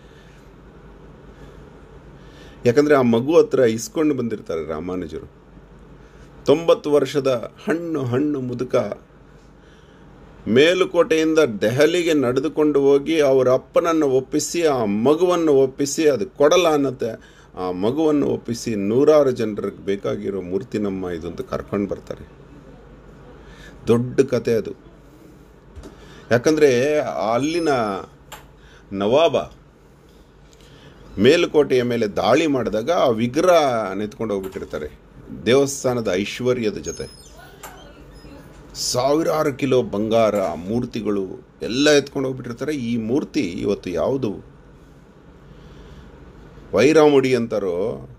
ಯಾಕಂದರೆ ಆ ಮಗು ಹತ್ರ ಇಸ್ಕೊಂಡು ಬಂದಿರ್ತಾರೆ ರಾಮಾನುಜರು ತೊಂಬತ್ತು ವರ್ಷದ ಹಣ್ಣು ಹಣ್ಣು ಮುದುಕ ಮೇಲುಕೋಟೆಯಿಂದ ದೆಹಲಿಗೆ ನಡೆದುಕೊಂಡು ಹೋಗಿ ಅವರ ಅಪ್ಪನನ್ನು ಒಪ್ಪಿಸಿ ಆ ಮಗುವನ್ನು ಒಪ್ಪಿಸಿ ಅದು ಕೊಡಲ ಅನ್ನತ್ತೆ ಆ ಮಗುವನ್ನು ಒಪ್ಪಿಸಿ ನೂರಾರು ಜನರಿಗೆ ಬೇಕಾಗಿರೋ ಮೂರ್ತಿ ನಮ್ಮ ಇದು ಅಂತ ಕರ್ಕೊಂಡು ಬರ್ತಾರೆ ದೊಡ್ಡ ಕತೆ ಅದು ಯಾಕಂದರೆ ಅಲ್ಲಿನ ನವಾಬ ಮೇಲುಕೋಟೆಯ ಮೇಲೆ ದಾಳಿ ಮಾಡಿದಾಗ ಆ ವಿಗ್ರಹ ನೆತ್ಕೊಂಡು ಹೋಗ್ಬಿಟ್ಟಿರ್ತಾರೆ ದೇವಸ್ಥಾನದ ಐಶ್ವರ್ಯದ ಜೊತೆ ಸಾವಿರಾರು ಕಿಲೋ ಬಂಗಾರ ಮೂರ್ತಿಗಳು ಎಲ್ಲ ಎತ್ಕೊಂಡು ಹೋಗ್ಬಿಟ್ಟಿರ್ತಾರೆ ಈ ಮೂರ್ತಿ ಇವತ್ತು ಯಾವುದು ವೈರಾಮುಡಿ ಅಂತಾರೋ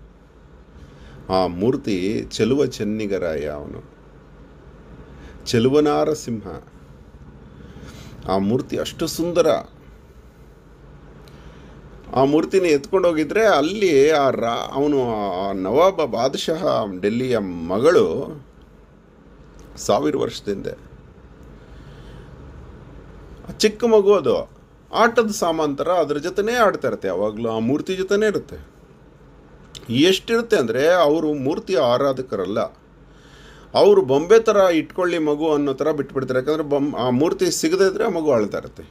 ಆ ಮೂರ್ತಿ ಚೆಲುವ ಚೆನ್ನಿಗರಾಯ ಅವನು ಚೆಲುವನಾರ ಸಿಂಹ ಆ ಮೂರ್ತಿ ಅಷ್ಟು ಸುಂದರ ಆ ಮೂರ್ತಿನ ಎತ್ಕೊಂಡು ಹೋಗಿದ್ರೆ ಅಲ್ಲಿ ಆ ರಾ ಅವನು ಆ ನವಾಬ ಬಾದಶಾಹ ಡೆಲ್ಲಿಯ ಮಗಳು ಸಾವಿರ ವರ್ಷದಿಂದ ಚಿಕ್ಕ ಮಗು ಅದು ಆಟದ ಸಾಮಾಂತರ ಅದ್ರ ಜೊತೆನೇ ಆಡ್ತಾ ಇರುತ್ತೆ ಯಾವಾಗಲೂ ಆ ಮೂರ್ತಿ ಜೊತೆನೇ ಇರುತ್ತೆ ಎಷ್ಟಿರುತ್ತೆ ಅಂದರೆ ಅವರು ಮೂರ್ತಿಯ ಆರಾಧಕರಲ್ಲ ಅವರು ಬೊಂಬೆ ಥರ ಇಟ್ಕೊಳ್ಳಿ ಮಗು ಅನ್ನೋ ಥರ ಬಿಟ್ಬಿಡ್ತಾರೆ ಯಾಕಂದರೆ ಬೊಮ್ ಆ ಮೂರ್ತಿ ಸಿಗದೇ ಇದ್ರೆ ಆ ಮಗು ಆಳ್ತಾ ಇರುತ್ತೆ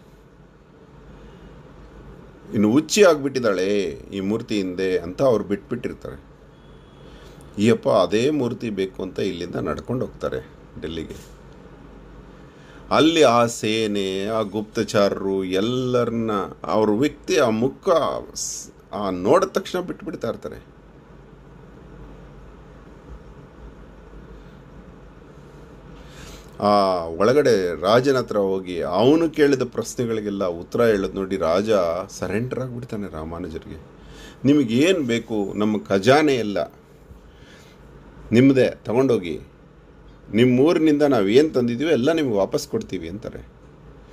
ಇನ್ನು ಹುಚ್ಚಿ ಆಗಿಬಿಟ್ಟಿದ್ದಾಳೆ ಈ ಮೂರ್ತಿ ಹಿಂದೆ ಅಂತ ಅವ್ರು ಬಿಟ್ಬಿಟ್ಟಿರ್ತಾರೆ ಈಯಪ್ಪ ಅದೇ ಮೂರ್ತಿ ಬೇಕು ಅಂತ ಇಲ್ಲಿಂದ ನಡ್ಕೊಂಡು ಹೋಗ್ತಾರೆ ಡೆಲ್ಲಿಗೆ ಅಲ್ಲಿ ಆ ಸೇನೆ ಆ ಗುಪ್ತಚಾರರು ಎಲ್ಲರನ್ನ ಅವ್ರ ವ್ಯಕ್ತಿ ಆ ಮುಖ ಆ ನೋಡಿದ ತಕ್ಷಣ ಬಿಟ್ಬಿಡ್ತಾ ಇರ್ತಾರೆ ಆ ಒಳಗಡೆ ರಾಜನ ಹತ್ರ ಹೋಗಿ ಅವನು ಕೇಳಿದ ಪ್ರಶ್ನೆಗಳಿಗೆಲ್ಲ ಉತ್ತರ ಹೇಳೋದು ನೋಡಿ ರಾಜ ಸರೆಂಡರ್ ಆಗಿಬಿಡ್ತಾನೆ ರಾಮಾನುಜರಿಗೆ ನಿಮಗೇನು ಬೇಕು ನಮ್ಮ ಖಜಾನೆ ಎಲ್ಲ ನಿಮ್ಮದೇ ತಗೊಂಡೋಗಿ ನಿಮ್ಮ ಊರಿನಿಂದ ನಾವು ಏನು ತಂದಿದ್ದೀವಿ ಎಲ್ಲ ನಿಮ್ಗೆ ವಾಪಸ್ ಕೊಡ್ತೀವಿ ಅಂತಾರೆ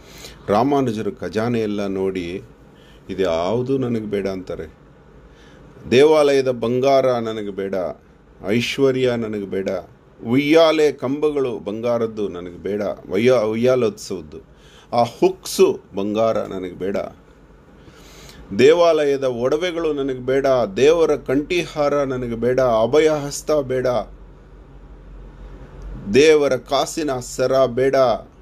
ರಾಮಾನುಜರು ಖಜಾನೆ ಎಲ್ಲ ನೋಡಿ ಇದು ಯಾವುದು ನನಗೆ ಬೇಡ ಅಂತಾರೆ ದೇವಾಲಯದ ಬಂಗಾರ ನನಗೆ ಬೇಡ ಐಶ್ವರ್ಯ ನನಗೆ ಬೇಡ ಉಯ್ಯಾಲೆ ಕಂಬಗಳು ಬಂಗಾರದ್ದು ನನಗೆ ಬೇಡ ವಯ್ಯ ಉಯ್ಯಾಲೋತ್ಸವದ್ದು ಆ ಹುಕ್ಸು ಬಂಗಾರ ನನಗೆ ಬೇಡ ದೇವಾಲಯದ ಒಡವೆಗಳು ನನಗೆ ಬೇಡ ದೇವರ ಕಂಠಿಹಾರ ನನಗೆ ಬೇಡ ಅಭಯ ಹಸ್ತ ಬೇಡ ದೇವರ ಕಾಸಿನ ಸರ ಬೇಡ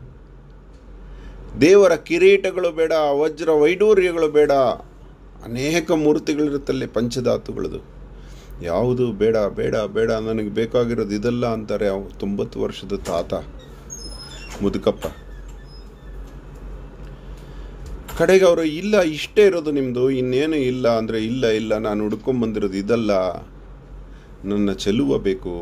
ದೇವರ ಕಿರೀಟಗಳು ಬೇಡ ವಜ್ರ ವೈಡೂರ್ಯಗಳು ಬೇಡ ಅನೇಕ ಮೂರ್ತಿಗಳಿರುತ್ತಲ್ಲಿ ಪಂಚಧಾತುಗಳದು ಯಾವುದು ಬೇಡ ಬೇಡ ಬೇಡ ನನಗೆ ಬೇಕಾಗಿರೋದು ಇದಲ್ಲ ಅಂತಾರೆ ಅವ್ ತೊಂಬತ್ತು ವರ್ಷದ ತಾತ ಮುದುಕಪ್ಪ ಕಡೆಗೆ ಅವರು ಇಲ್ಲ ಇಷ್ಟೇ ಇರೋದು ನಿಮ್ಮದು ಇನ್ನೇನು ಇಲ್ಲ ಅಂದರೆ ಇಲ್ಲ ಇಲ್ಲ ನಾನು ಹುಡ್ಕೊಂಬಂದಿರೋದು ಇದಲ್ಲ ನನ್ನ ಚೆಲುವ ಬೇಕು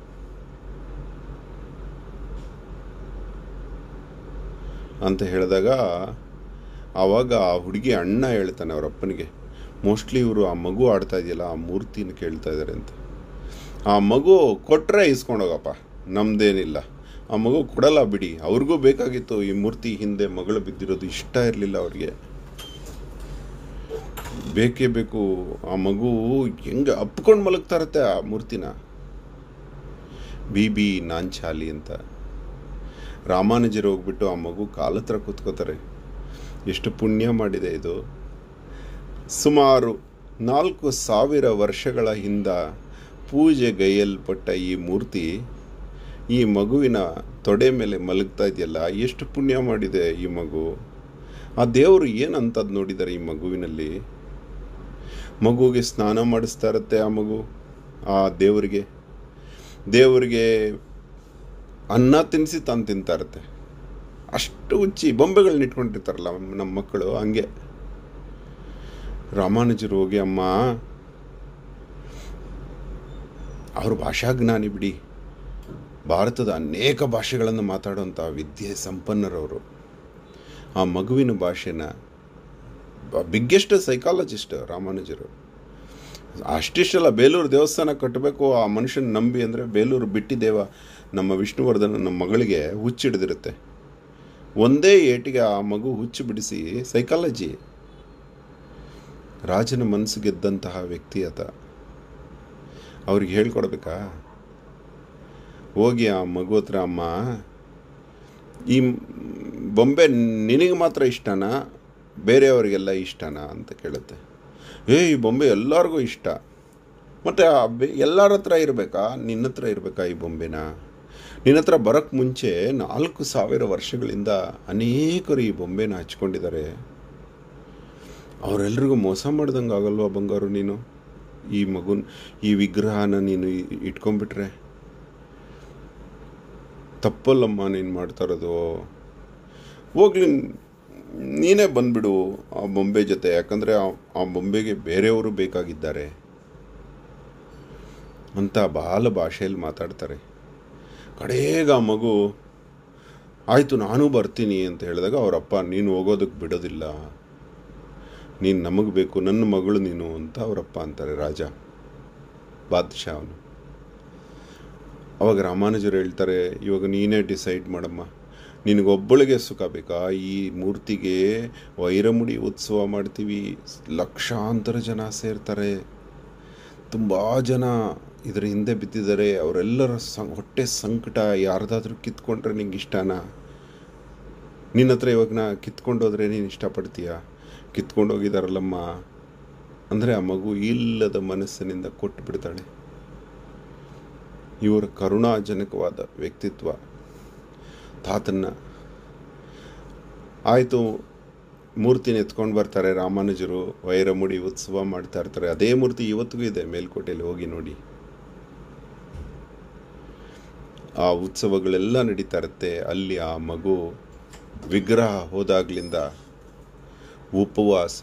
ಅಂತ ಹೇಳಿದಾಗ ಆವಾಗ ಆ ಹುಡುಗಿ ಅಣ್ಣ ಹೇಳ್ತಾನೆ ಅವ್ರ ಅಪ್ಪನಿಗೆ ಮೋಸ್ಟ್ಲಿ ಇವರು ಆ ಮಗು ಆಡ್ತಾ ಇದೆಯಲ್ಲ ಆ ಮೂರ್ತಿನ ಕೇಳ್ತಾ ಇದ್ದಾರೆ ಅಂತ ಆ ಮಗು ಕೊಟ್ಟರೆ ಇಸ್ಕೊಂಡೋಗಪ್ಪ ನಮ್ದೇನಿಲ್ಲ ಆ ಮಗು ಕೊಡಲ್ಲ ಬಿಡಿ ಅವ್ರಿಗೂ ಬೇಕಾಗಿತ್ತು ಈ ಮೂರ್ತಿ ಹಿಂದೆ ಮಗಳು ಬಿದ್ದಿರೋದು ಇಷ್ಟ ಇರಲಿಲ್ಲ ಅವ್ರಿಗೆ ಬೇಕೇ ಬೇಕು ಆ ಮಗು ಹೆಂಗೆ ಅಪ್ಕೊಂಡು ಮಲಗ್ತಾ ಇರತ್ತೆ ಆ ಮೂರ್ತಿನ ಬಿ ಬಿ ನಾಂಚಾಲಿ ಅಂತ ರಾಮಾನುಜರು ಹೋಗ್ಬಿಟ್ಟು ಆ ಮಗು ಕಾಲ ಹತ್ರ ಕೂತ್ಕೋತಾರೆ ಎಷ್ಟು ಪುಣ್ಯ ಮಾಡಿದೆ ಇದು ಸುಮಾರು ನಾಲ್ಕು ಸಾವಿರ ವರ್ಷಗಳ ಹಿಂದ ಪೂಜೆಗೈಯಲ್ಪಟ್ಟ ಈ ಮೂರ್ತಿ ಈ ಮಗುವಿನ ತೊಡೆ ಮೇಲೆ ಮಲಗ್ತಾ ಇದೆಯಲ್ಲ ಎಷ್ಟು ಪುಣ್ಯ ಮಾಡಿದೆ ಈ ಮಗು ಆ ದೇವರು ಏನಂತದ್ದು ನೋಡಿದ್ದಾರೆ ಈ ಮಗುವಿನಲ್ಲಿ ಮಗುವಿಗೆ ಸ್ನಾನ ಮಾಡಿಸ್ತಾ ಇರುತ್ತೆ ಆ ಮಗು ಆ ದೇವರಿಗೆ ದೇವರಿಗೆ ಅನ್ನ ತಿನ್ನಿಸಿ ತಾನು ತಿಂತಾ ಇರುತ್ತೆ ಅಷ್ಟು ಹುಚ್ಚಿ ಬೊಂಬೆಗಳನ್ನ ಇಟ್ಕೊಂಡಿರ್ತಾರಲ್ಲ ನಮ್ಮ ಮಕ್ಕಳು ಹಂಗೆ ರಾಮಾನುಜರು ಹೋಗಿ ಅಮ್ಮ ಅವರು ಭಾಷಾಜ್ಞಾನಿ ಬಿಡಿ ಭಾರತದ ಅನೇಕ ಭಾಷೆಗಳನ್ನು ಮಾತಾಡುವಂಥ ವಿದ್ಯೆ ಸಂಪನ್ನರವರು ಆ ಮಗುವಿನ ಭಾಷೆನ ಬಿಗ್ಗೆಸ್ಟ್ ಸೈಕಾಲಜಿಸ್ಟ್ ರಾಮಾನುಜರು ಅಷ್ಟಿಷ್ಟಲ್ಲ ಬೇಲೂರು ದೇವಸ್ಥಾನ ಕಟ್ಟಬೇಕು ಆ ಮನುಷ್ಯನ ನಂಬಿ ಅಂದರೆ ಬೇಲೂರು ಬಿಟ್ಟಿದೇವ ನಮ್ಮ ವಿಷ್ಣುವರ್ಧನ ನಮ್ಮ ಮಗಳಿಗೆ ಹುಚ್ಚಿಡಿದಿರುತ್ತೆ ಒಂದೇ ಏಟಿಗೆ ಆ ಮಗು ಹುಚ್ಚು ಬಿಡಿಸಿ ಸೈಕಾಲಜಿ ರಾಜನ ಮನಸ್ಸು ಗೆದ್ದಂತಹ ವ್ಯಕ್ತಿ ಆತ ಅವ್ರಿಗೆ ಹೇಳ್ಕೊಡ್ಬೇಕಾ ಹೋಗಿ ಆ ಮಗು ಹತ್ರ ಅಮ್ಮ ಈ ಬೊಂಬೆ ನಿನಗೆ ಮಾತ್ರ ಇಷ್ಟನಾ ಬೇರೆಯವರಿಗೆಲ್ಲ ಇಷ್ಟನಾ ಅಂತ ಕೇಳುತ್ತೆ ಏ ಈ ಬೊಂಬೆ ಎಲ್ಲರಿಗೂ ಇಷ್ಟ ಮತ್ತು ಆ ಬೆ ಎಲ್ಲರ ಹತ್ರ ಇರಬೇಕಾ ನಿನ್ನ ಹತ್ರ ಇರಬೇಕಾ ಈ ಬೊಂಬೆನ ನಿನ್ನ ಹತ್ರ ಬರೋಕ್ಕೆ ಮುಂಚೆ ನಾಲ್ಕು ಸಾವಿರ ವರ್ಷಗಳಿಂದ ಅನೇಕರು ಈ ಬೊಂಬೆನ ಹಚ್ಕೊಂಡಿದ್ದಾರೆ ಅವರೆಲ್ರಿಗೂ ಮೋಸ ಮಾಡ್ದಂಗೆ ಆಗಲ್ವಾ ಬಂಗಾರು ನೀನು ಈ ಮಗುನ ಈ ವಿಗ್ರಹನ ನೀನು ಇಟ್ಕೊಂಡ್ಬಿಟ್ರೆ ತಪ್ಪಲ್ಲಮ್ಮ ನೀನು ಮಾಡ್ತಾ ಇರೋದು ಹೋಗ್ಲಿ ನೀನೇ ಬಂದ್ಬಿಡು ಆ ಬೊಂಬೆ ಜೊತೆ ಯಾಕಂದರೆ ಆ ಬೊಂಬೆಗೆ ಬೇರೆಯವರು ಬೇಕಾಗಿದ್ದಾರೆ ಅಂತ ಬಾಲ ಭಾಷೆಯಲ್ಲಿ ಮಾತಾಡ್ತಾರೆ ಕಡೆಗ ಆ ಮಗು ಆಯಿತು ನಾನು ಬರ್ತೀನಿ ಅಂತ ಹೇಳಿದಾಗ ಅವರಪ್ಪ ನೀನು ಹೋಗೋದಕ್ಕೆ ಬಿಡೋದಿಲ್ಲ ನೀನು ನಮಗೆ ಬೇಕು ನನ್ನ ಮಗಳು ನೀನು ಅಂತ ಅವರಪ್ಪ ಅಂತಾರೆ ರಾಜ ಬಾದ್ಶಾ ಅವನು ಅವಾಗ ರಾಮಾನುಜರು ಹೇಳ್ತಾರೆ ಇವಾಗ ನೀನೇ ಡಿಸೈಡ್ ಮಾಡಮ್ಮ ನಿನಗೊಬ್ಬಳಿಗೆ ಸುಖ ಬೇಕಾ ಈ ಮೂರ್ತಿಗೆ ವೈರಮುಡಿ ಉತ್ಸವ ಮಾಡ್ತೀವಿ ಲಕ್ಷಾಂತರ ಜನ ಸೇರ್ತಾರೆ ತುಂಬ ಜನ ಇದರ ಹಿಂದೆ ಬಿದ್ದಿದ್ದಾರೆ ಅವರೆಲ್ಲರ ಸಂ ಹೊಟ್ಟೆ ಸಂಕಟ ಯಾರ್ದಾದ್ರೂ ಕಿತ್ಕೊಂಡ್ರೆ ನಿಂಗೆ ಇಷ್ಟನಾ ನಿನ್ನ ಹತ್ರ ಇವಾಗ ನಾ ಕಿತ್ಕೊಂಡೋದ್ರೆ ನೀನು ಇಷ್ಟಪಡ್ತೀಯಾ ಕಿತ್ಕೊಂಡು ಹೋಗಿದಾರಲ್ಲಮ್ಮ ಅಂದರೆ ಆ ಮಗು ಇಲ್ಲದ ಮನಸ್ಸಿನಿಂದ ಕೊಟ್ಟು ಬಿಡ್ತಾಳೆ ಇವರ ಕರುಣಾಜನಕವಾದ ವ್ಯಕ್ತಿತ್ವ ತಾತನ್ನ ಆಯಿತು ಮೂರ್ತಿನ ಎತ್ಕೊಂಡು ಬರ್ತಾರೆ ರಾಮಾನುಜರು ವೈರಮುಡಿ ಉತ್ಸವ ಮಾಡ್ತಾ ಇರ್ತಾರೆ ಅದೇ ಮೂರ್ತಿ ಇವತ್ತಿಗೂ ಇದೆ ಮೇಲ್ಕೋಟೆಯಲ್ಲಿ ಹೋಗಿ ನೋಡಿ ಆ ಉತ್ಸವಗಳೆಲ್ಲ ನಡೀತಾ ಇರುತ್ತೆ ಅಲ್ಲಿ ಆ ಮಗು ವಿಗ್ರಹ ಹೋದಾಗ್ಲಿಂದ ಉಪವಾಸ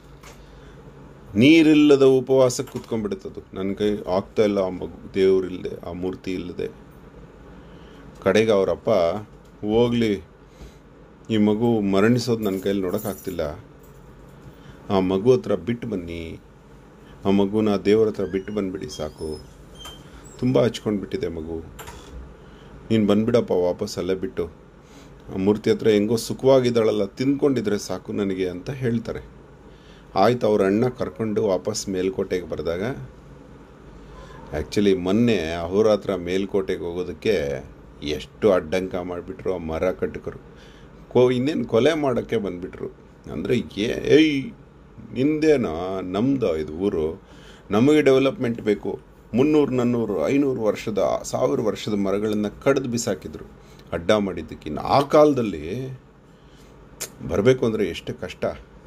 ನೀರಿಲ್ಲದ ಉಪವಾಸ ಕೂತ್ಕೊಂಡ್ಬಿಡುತ್ತದು ನನ್ನ ಕೈ ಆಗ್ತಾ ಇಲ್ಲ ಆ ಮಗು ದೇವರಿಲ್ಲದೆ ಆ ಮೂರ್ತಿ ಇಲ್ಲದೆ ಕಡೆಗೆ ಅವರಪ್ಪ ಹೋಗ್ಲಿ ಈ ಮಗು ಮರಣಿಸೋದು ನನ್ನ ಕೈಯಲ್ಲಿ ನೋಡೋಕ್ಕಾಗ್ತಿಲ್ಲ ಆ ಮಗು ಹತ್ರ ಬಿಟ್ಟು ಬನ್ನಿ ಆ ಮಗುನ ದೇವರ ಹತ್ರ ಬಿಟ್ಟು ಬಂದುಬಿಡಿ ಸಾಕು ತುಂಬ ಹಚ್ಕೊಂಡು ಬಿಟ್ಟಿದೆ ಮಗು ನೀನು ಬಂದ್ಬಿಡಪ್ಪ ವಾಪಸ್ ಅಲ್ಲೇ ಬಿಟ್ಟು ಆ ಮೂರ್ತಿ ಹತ್ರ ಹೆಂಗೋ ಸುಖವಾಗಿದ್ದಾಳಲ್ಲ ತಿಂದ್ಕೊಂಡಿದ್ರೆ ಸಾಕು ನನಗೆ ಅಂತ ಹೇಳ್ತಾರೆ ಆಯ್ತು ಅವ್ರ ಅಣ್ಣ ಕರ್ಕೊಂಡು ವಾಪಸ್ ಮೇಲ್ಕೋಟೆಗೆ ಬರೆದಾಗ ಆ್ಯಕ್ಚುಲಿ ಮೊನ್ನೆ ಅವ್ರ ಹತ್ರ ಮೇಲ್ಕೋಟೆಗೆ ಹೋಗೋದಕ್ಕೆ ಎಷ್ಟು ಅಡ್ಡಂಕ ಮಾಡಿಬಿಟ್ರು ಆ ಮರ ಕಟ್ಟಕರು ಕೋ ಇನ್ನೇನು ಕೊಲೆ ಮಾಡೋಕ್ಕೆ ಬಂದುಬಿಟ್ರು ಅಂದರೆ ಏ ಏಯ್ ನಿಂದೇನೋ ನಮ್ಮದು ಇದು ಊರು ನಮಗೆ ಡೆವಲಪ್ಮೆಂಟ್ ಬೇಕು ಮುನ್ನೂರು ನಾನ್ನೂರು ಐನೂರು ವರ್ಷದ ಸಾವಿರ ವರ್ಷದ ಮರಗಳನ್ನು ಕಡ್ದು ಬಿಸಾಕಿದ್ರು ಅಡ್ಡ ಮಾಡಿದ್ದಕ್ಕೆ ಇನ್ನು ಆ ಕಾಲದಲ್ಲಿ ಬರಬೇಕು ಅಂದರೆ ಎಷ್ಟು ಕಷ್ಟ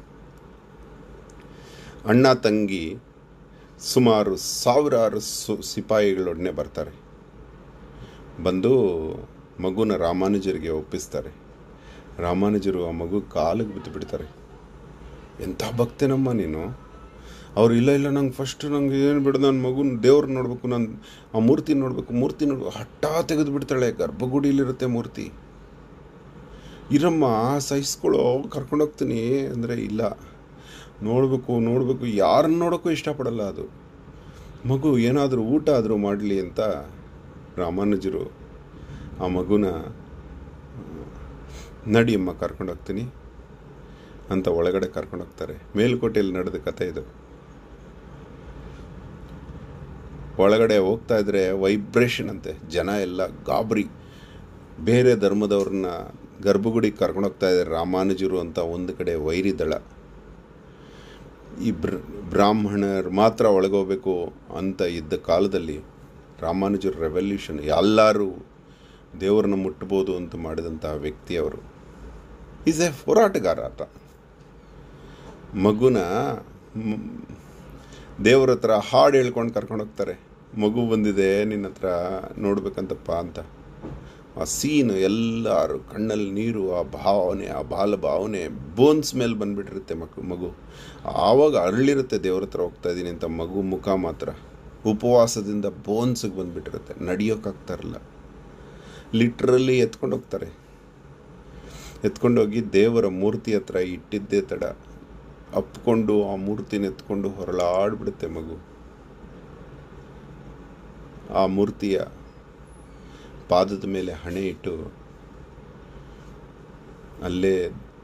ಅಣ್ಣ ತಂಗಿ ಸುಮಾರು ಸಾವಿರಾರು ಸು ಸಿಪಾಯಿಗಳೊಡನೆ ಬರ್ತಾರೆ ಬಂದು ಮಗುನ ರಾಮಾನುಜರಿಗೆ ಒಪ್ಪಿಸ್ತಾರೆ ರಾಮಾನುಜರು ಆ ಮಗು ಕಾಲಿಗೆ ಬಿದ್ದು ಬಿಡ್ತಾರೆ ಎಂಥ ಭಕ್ತೇನಮ್ಮ ನೀನು ಅವ್ರು ಇಲ್ಲ ಇಲ್ಲ ನಂಗೆ ಫಸ್ಟ್ ನಂಗೆ ಏನು ಬಿಡು ನನ್ನ ಮಗುನ ದೇವ್ರು ನೋಡಬೇಕು ನಾನು ಆ ಮೂರ್ತಿ ನೋಡಬೇಕು ಮೂರ್ತಿ ನೋಡ್ಬೇಕು ಹಠ ತೆಗೆದು ಬಿಡ್ತಾಳೆ ಗರ್ಭಗುಡಿಲಿರುತ್ತೆ ಮೂರ್ತಿ ಇರಮ್ಮ ಸಹಿಸ್ಕೊಳ್ಳೋ ಕರ್ಕೊಂಡೋಗ್ತೀನಿ ಅಂದರೆ ಇಲ್ಲ ನೋಡಬೇಕು ನೋಡಬೇಕು ಯಾರನ್ನ ನೋಡೋಕ್ಕೂ ಇಷ್ಟಪಡಲ್ಲ ಅದು ಮಗು ಏನಾದರೂ ಊಟ ಆದರೂ ಮಾಡಲಿ ಅಂತ ರಾಮಾನುಜರು ಆ ಮಗುನ ನಡಿಯಮ್ಮ ಕರ್ಕೊಂಡೋಗ್ತೀನಿ ಅಂತ ಒಳಗಡೆ ಕರ್ಕೊಂಡೋಗ್ತಾರೆ ಮೇಲ್ಕೋಟೆಯಲ್ಲಿ ನಡೆದ ಕಥೆ ಇದು ಒಳಗಡೆ ಹೋಗ್ತಾ ಇದ್ರೆ ವೈಬ್ರೇಷನ್ ಅಂತೆ ಜನ ಎಲ್ಲ ಗಾಬರಿ ಬೇರೆ ಧರ್ಮದವ್ರನ್ನ ಗರ್ಭಗುಡಿಗೆ ಕರ್ಕೊಂಡೋಗ್ತಾ ಇದ್ದಾರೆ ರಾಮಾನುಜರು ಅಂತ ಒಂದು ಕಡೆ ವೈರಿ ದಳ ಈ ಬ್ರ ಬ್ರಾಹ್ಮಣರು ಮಾತ್ರ ಒಳಗೋಗ್ಬೇಕು ಅಂತ ಇದ್ದ ಕಾಲದಲ್ಲಿ ರಾಮಾನುಜರ ರೆವಲ್ಯೂಷನ್ ಎಲ್ಲರೂ ದೇವರನ್ನ ಮುಟ್ಬೋದು ಅಂತ ಮಾಡಿದಂಥ ವ್ಯಕ್ತಿಯವರು ಈಸ್ ಎ ಹೋರಾಟಗಾರ ಆತ ಮಗುನ ಮ್- ದೇವ್ರ ಹತ್ರ ಹಾಡು ಹೇಳ್ಕೊಂಡು ಕರ್ಕೊಂಡು ಹೋಗ್ತಾರೆ ಮಗು ಬಂದಿದೆ ನಿನ್ನ ಹತ್ರ ನೋಡ್ಬೇಕಂತಪ್ಪ ಅಂತ ಆ ಸೀನು ಎಲ್ಲರೂ ಕಣ್ಣಲ್ಲಿ ನೀರು ಆ ಭಾವನೆ ಆ ಬಾಲ ಭಾವನೆ ಬೋನ್ಸ್ ಮೇಲೆ ಬಂದ್ಬಿಟ್ಟಿರುತ್ತೆ ಮಗು ಮಗು ಆವಾಗ ಅರಳಿರುತ್ತೆ ದೇವ್ರ ಹತ್ರ ಹೋಗ್ತಾ ಇದ್ದೀನಿ ಅಂತ ಮಗು ಮುಖ ಮಾತ್ರ ಉಪವಾಸದಿಂದ ಬೋನ್ಸಿಗೆ ಬಂದ್ಬಿಟ್ಟಿರುತ್ತೆ ನಡೆಯೋಕ್ಕಾಗ್ತಾ ಇರಲ್ಲ ಲಿಟ್ರಲಿ ಎತ್ಕೊಂಡು ಹೋಗ್ತಾರೆ ಎತ್ಕೊಂಡೋಗಿ ದೇವರ ಮೂರ್ತಿ ಹತ್ರ ಇಟ್ಟಿದ್ದೇ ತಡ ಅಪ್ಕೊಂಡು ಆ ಮೂರ್ತಿನ ಎತ್ಕೊಂಡು ಹೊರಳಾಡ್ಬಿಡುತ್ತೆ ಮಗು ಆ ಮೂರ್ತಿಯ ಪಾದದ ಮೇಲೆ ಹಣೆ ಇಟ್ಟು ಅಲ್ಲೇ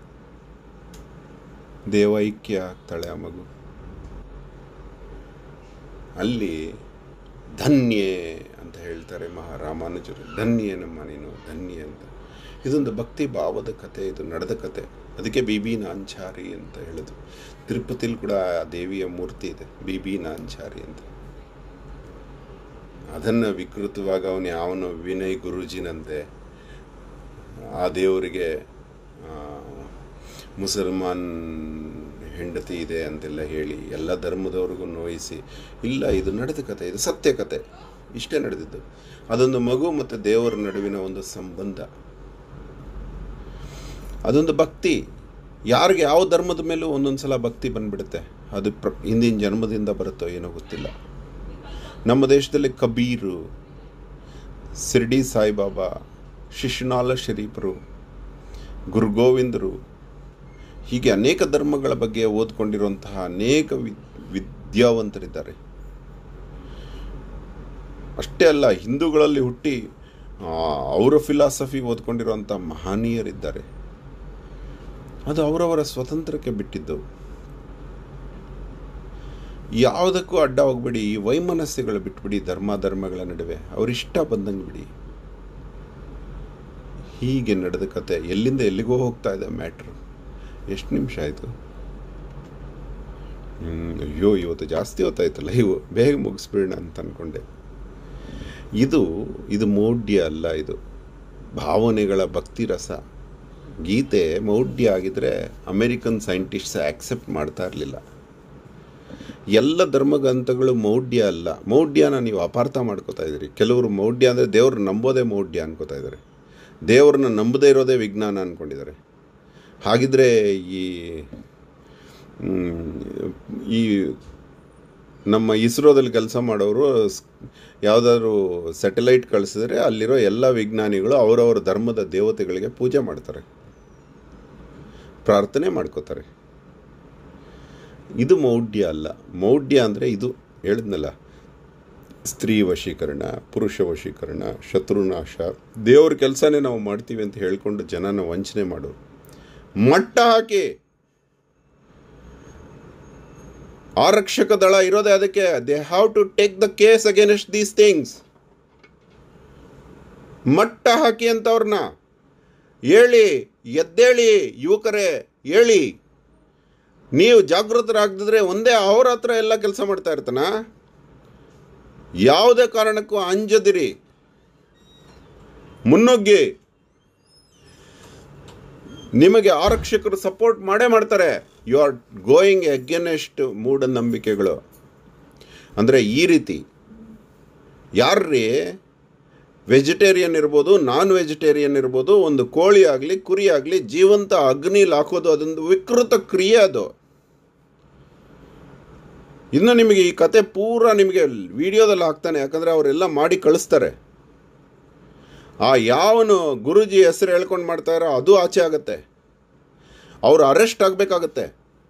ದೇವೈಕ್ಯ ಆಗ್ತಾಳೆ ಆ ಮಗು ಅಲ್ಲಿ ಧನ್ಯೆ ಅಂತ ಹೇಳ್ತಾರೆ ಮಹಾರಾಮಾನುಜರು ಧನ್ಯೆ ನಮ್ಮ ನೀನು ಧನ್ಯೆ ಅಂತ ಇದೊಂದು ಭಕ್ತಿ ಭಾವದ ಕತೆ ಇದು ನಡೆದ ಕತೆ ಅದಕ್ಕೆ ಬಿ ಬಿ ನಾಂಚಾರಿ ಅಂತ ಹೇಳೋದು ತಿರುಪತಿಲಿ ಕೂಡ ಆ ದೇವಿಯ ಮೂರ್ತಿ ಇದೆ ಬಿ ಬಿ ನಾಂಚಾರಿ ಅಂತ ಅದನ್ನು ವಿಕೃತವಾಗಿ ಅವನು ಯಾವನು ವಿನಯ್ ಗುರೂಜಿನಂತೆ ಆ ದೇವರಿಗೆ ಆ, ಮುಸಲ್ಮಾನ್ ಹೆಂಡತಿ ಇದೆ ಅಂತೆಲ್ಲ ಹೇಳಿ ಎಲ್ಲ ಧರ್ಮದವ್ರಿಗೂ ನೋಯಿಸಿ ಇಲ್ಲ ಇದು ನಡೆದ ಕತೆ ಇದು ಸತ್ಯ ಕತೆ ಇಷ್ಟೇ ನಡೆದಿದ್ದು ಅದೊಂದು ಮಗು ಮತ್ತು ದೇವರ ನಡುವಿನ ಒಂದು ಸಂಬಂಧ ಅದೊಂದು ಭಕ್ತಿ ಯಾರಿಗೆ ಯಾವ ಧರ್ಮದ ಮೇಲೂ ಒಂದೊಂದು ಸಲ ಭಕ್ತಿ ಬಂದ್ಬಿಡುತ್ತೆ ಅದು ಪ್ರ ಹಿಂದಿನ ಜನ್ಮದಿಂದ ಬರುತ್ತೋ ಏನೋ ಗೊತ್ತಿಲ್ಲ ನಮ್ಮ ದೇಶದಲ್ಲಿ ಕಬೀರು ಶಿರ್ಡಿ ಸಾಯಿಬಾಬಾ ಶಿಶುನಾಳ ಶರೀಫರು ಗುರು ಗೋವಿಂದರು ಹೀಗೆ ಅನೇಕ ಧರ್ಮಗಳ ಬಗ್ಗೆ ಓದ್ಕೊಂಡಿರುವಂತಹ ಅನೇಕ ವಿ- ವಿದ್ಯಾವಂತರಿದ್ದಾರೆ ಅಷ್ಟೇ ಅಲ್ಲ ಹಿಂದೂಗಳಲ್ಲಿ ಹುಟ್ಟಿ ಆ, ಅವರ ಫಿಲಾಸಫಿ ಓದ್ಕೊಂಡಿರುವಂಥ ಮಹನೀಯರಿದ್ದಾರೆ ಅದು ಅವರವರ ಸ್ವತಂತ್ರಕ್ಕೆ ಬಿಟ್ಟಿದ್ದು ಯಾವುದಕ್ಕೂ ಅಡ್ಡ ಹೋಗ್ಬಿಡಿ ಈ ವೈಮನಸ್ಸುಗಳು ಬಿಟ್ಬಿಡಿ ಧರ್ಮ ಧರ್ಮಗಳ ನಡುವೆ ಅವರಿಷ್ಟ ಬಂದಂಗೆ ಬಿಡಿ ಹೀಗೆ ನಡೆದ ಕತೆ ಎಲ್ಲಿಂದ ಎಲ್ಲಿಗೋ ಹೋಗ್ತಾ ಇದೆ ಮ್ಯಾಟ್ರು ಎಷ್ಟು ನಿಮಿಷ ಆಯಿತು ಅಯ್ಯೋ ಇವತ್ತು ಜಾಸ್ತಿ ಹೊತ್ತಾಯ್ತಲ್ಲ ಇವು ಬೇಗ ಮುಗಿಸ್ಬಿಡೋಣ ಅಂತ ಅಂದ್ಕೊಂಡೆ ಇದು ಇದು ಮೌಢ್ಯ ಅಲ್ಲ ಇದು ಭಾವನೆಗಳ ಭಕ್ತಿ ರಸ ಗೀತೆ ಮೌಢ್ಯ ಆಗಿದ್ರೆ ಅಮೇರಿಕನ್ ಸೈಂಟಿಸ್ಟ್ಸ್ ಆಕ್ಸೆಪ್ಟ್ ಮಾಡ್ತಾ ಇರಲಿಲ್ಲ ಎಲ್ಲ ಧರ್ಮಗ್ರಂಥಗಳು ಮೌಢ್ಯ ಅಲ್ಲ ಮೌಢ್ಯನ ನೀವು ಅಪಾರ್ಥ ಮಾಡ್ಕೋತಾ ಇದ್ದೀರಿ ಕೆಲವರು ಮೌಢ್ಯ ಅಂದರೆ ದೇವ್ರು ನಂಬೋದೇ ಮೌಢ್ಯ ಅನ್ಕೋತಾ ಇದ್ದಾರೆ ದೇವ್ರನ್ನ ನಂಬದೇ ಇರೋದೇ ವಿಜ್ಞಾನ ಅಂದ್ಕೊಂಡಿದ್ದಾರೆ ಹಾಗಿದ್ರೆ ಈ ಮ್, ಈ ನಮ್ಮ ಇಸ್ರೋದಲ್ಲಿ ಕೆಲಸ ಮಾಡೋರು ಯಾವುದಾದ್ರು ಸ್ಯಾಟಲೈಟ್ ಕಳಿಸಿದ್ರೆ ಅಲ್ಲಿರೋ ಎಲ್ಲ ವಿಜ್ಞಾನಿಗಳು ಅವರವರ ಧರ್ಮದ ದೇವತೆಗಳಿಗೆ ಪೂಜೆ ಮಾಡ್ತಾರೆ ಪ್ರಾರ್ಥನೆ ಮಾಡ್ಕೋತಾರೆ ಇದು ಮೌಢ್ಯ ಅಲ್ಲ ಮೌಢ್ಯ ಅಂದರೆ ಇದು ಹೇಳಿದ್ನಲ್ಲ ಸ್ತ್ರೀ ವಶೀಕರಣ ಪುರುಷ ವಶೀಕರಣ ಶತ್ರುನಾಶ ದೇವ್ರ ಕೆಲಸನೇ ನಾವು ಮಾಡ್ತೀವಿ ಅಂತ ಹೇಳ್ಕೊಂಡು ಜನನ ವಂಚನೆ ಮಾಡೋರು ಮಟ್ಟ ಹಾಕಿ ಆರಕ್ಷಕ ದಳ ಇರೋದೇ ಅದಕ್ಕೆ they have to take the case against these things ಮಟ್ಟ ಹಾಕಿ ಅಂತವ್ರನ್ನ ಹೇಳಿ ಎದ್ದೇಳಿ ಯುವಕರೇ ಹೇಳಿ ನೀವು ಜಾಗೃತರಾಗದಿದ್ರೆ ಒಂದೇ ಅವ್ರ ಹತ್ರ ಎಲ್ಲ ಕೆಲಸ ಮಾಡ್ತಾ ಇರ್ತಾನ ಯಾವುದೇ ಕಾರಣಕ್ಕೂ ಅಂಜದಿರಿ ಮುನ್ನುಗ್ಗಿ ನಿಮಗೆ ಆರಕ್ಷಕರು ಸಪೋರ್ಟ್ ಮಾಡೇ ಮಾಡ್ತಾರೆ ಯು ಆರ್ ಗೋಯಿಂಗ್ ಎಗೇನೆಸ್ಟ್ ಮೂಢನಂಬಿಕೆಗಳು ಅಂದರೆ ಈ ರೀತಿ ಯಾರ್ರೀ ವೆಜಿಟೇರಿಯನ್ ಇರ್ಬೋದು ನಾನ್ ವೆಜಿಟೇರಿಯನ್ ಇರ್ಬೋದು ಒಂದು ಕೋಳಿ ಆಗಲಿ ಕುರಿ ಆಗಲಿ ಜೀವಂತ ಅಗ್ನಿಲಿ ಹಾಕೋದು ಅದೊಂದು ವಿಕೃತ ಕ್ರಿಯೆ ಅದು ಇನ್ನು ನಿಮಗೆ ಈ ಕತೆ ಪೂರ ನಿಮಗೆ ವಿಡಿಯೋದಲ್ಲಿ ಹಾಕ್ತಾನೆ ಯಾಕಂದರೆ ಅವರೆಲ್ಲ ಮಾಡಿ ಕಳಿಸ್ತಾರೆ ಆ ಯಾವನು ಗುರುಜಿ ಹೆಸರು ಹೇಳ್ಕೊಂಡು ಮಾಡ್ತಾರೋ ಅದು ಆಚೆ ಆಗತ್ತೆ ಅವರು ಅರೆಸ್ಟ್ ಆಗಬೇಕಾಗತ್ತೆ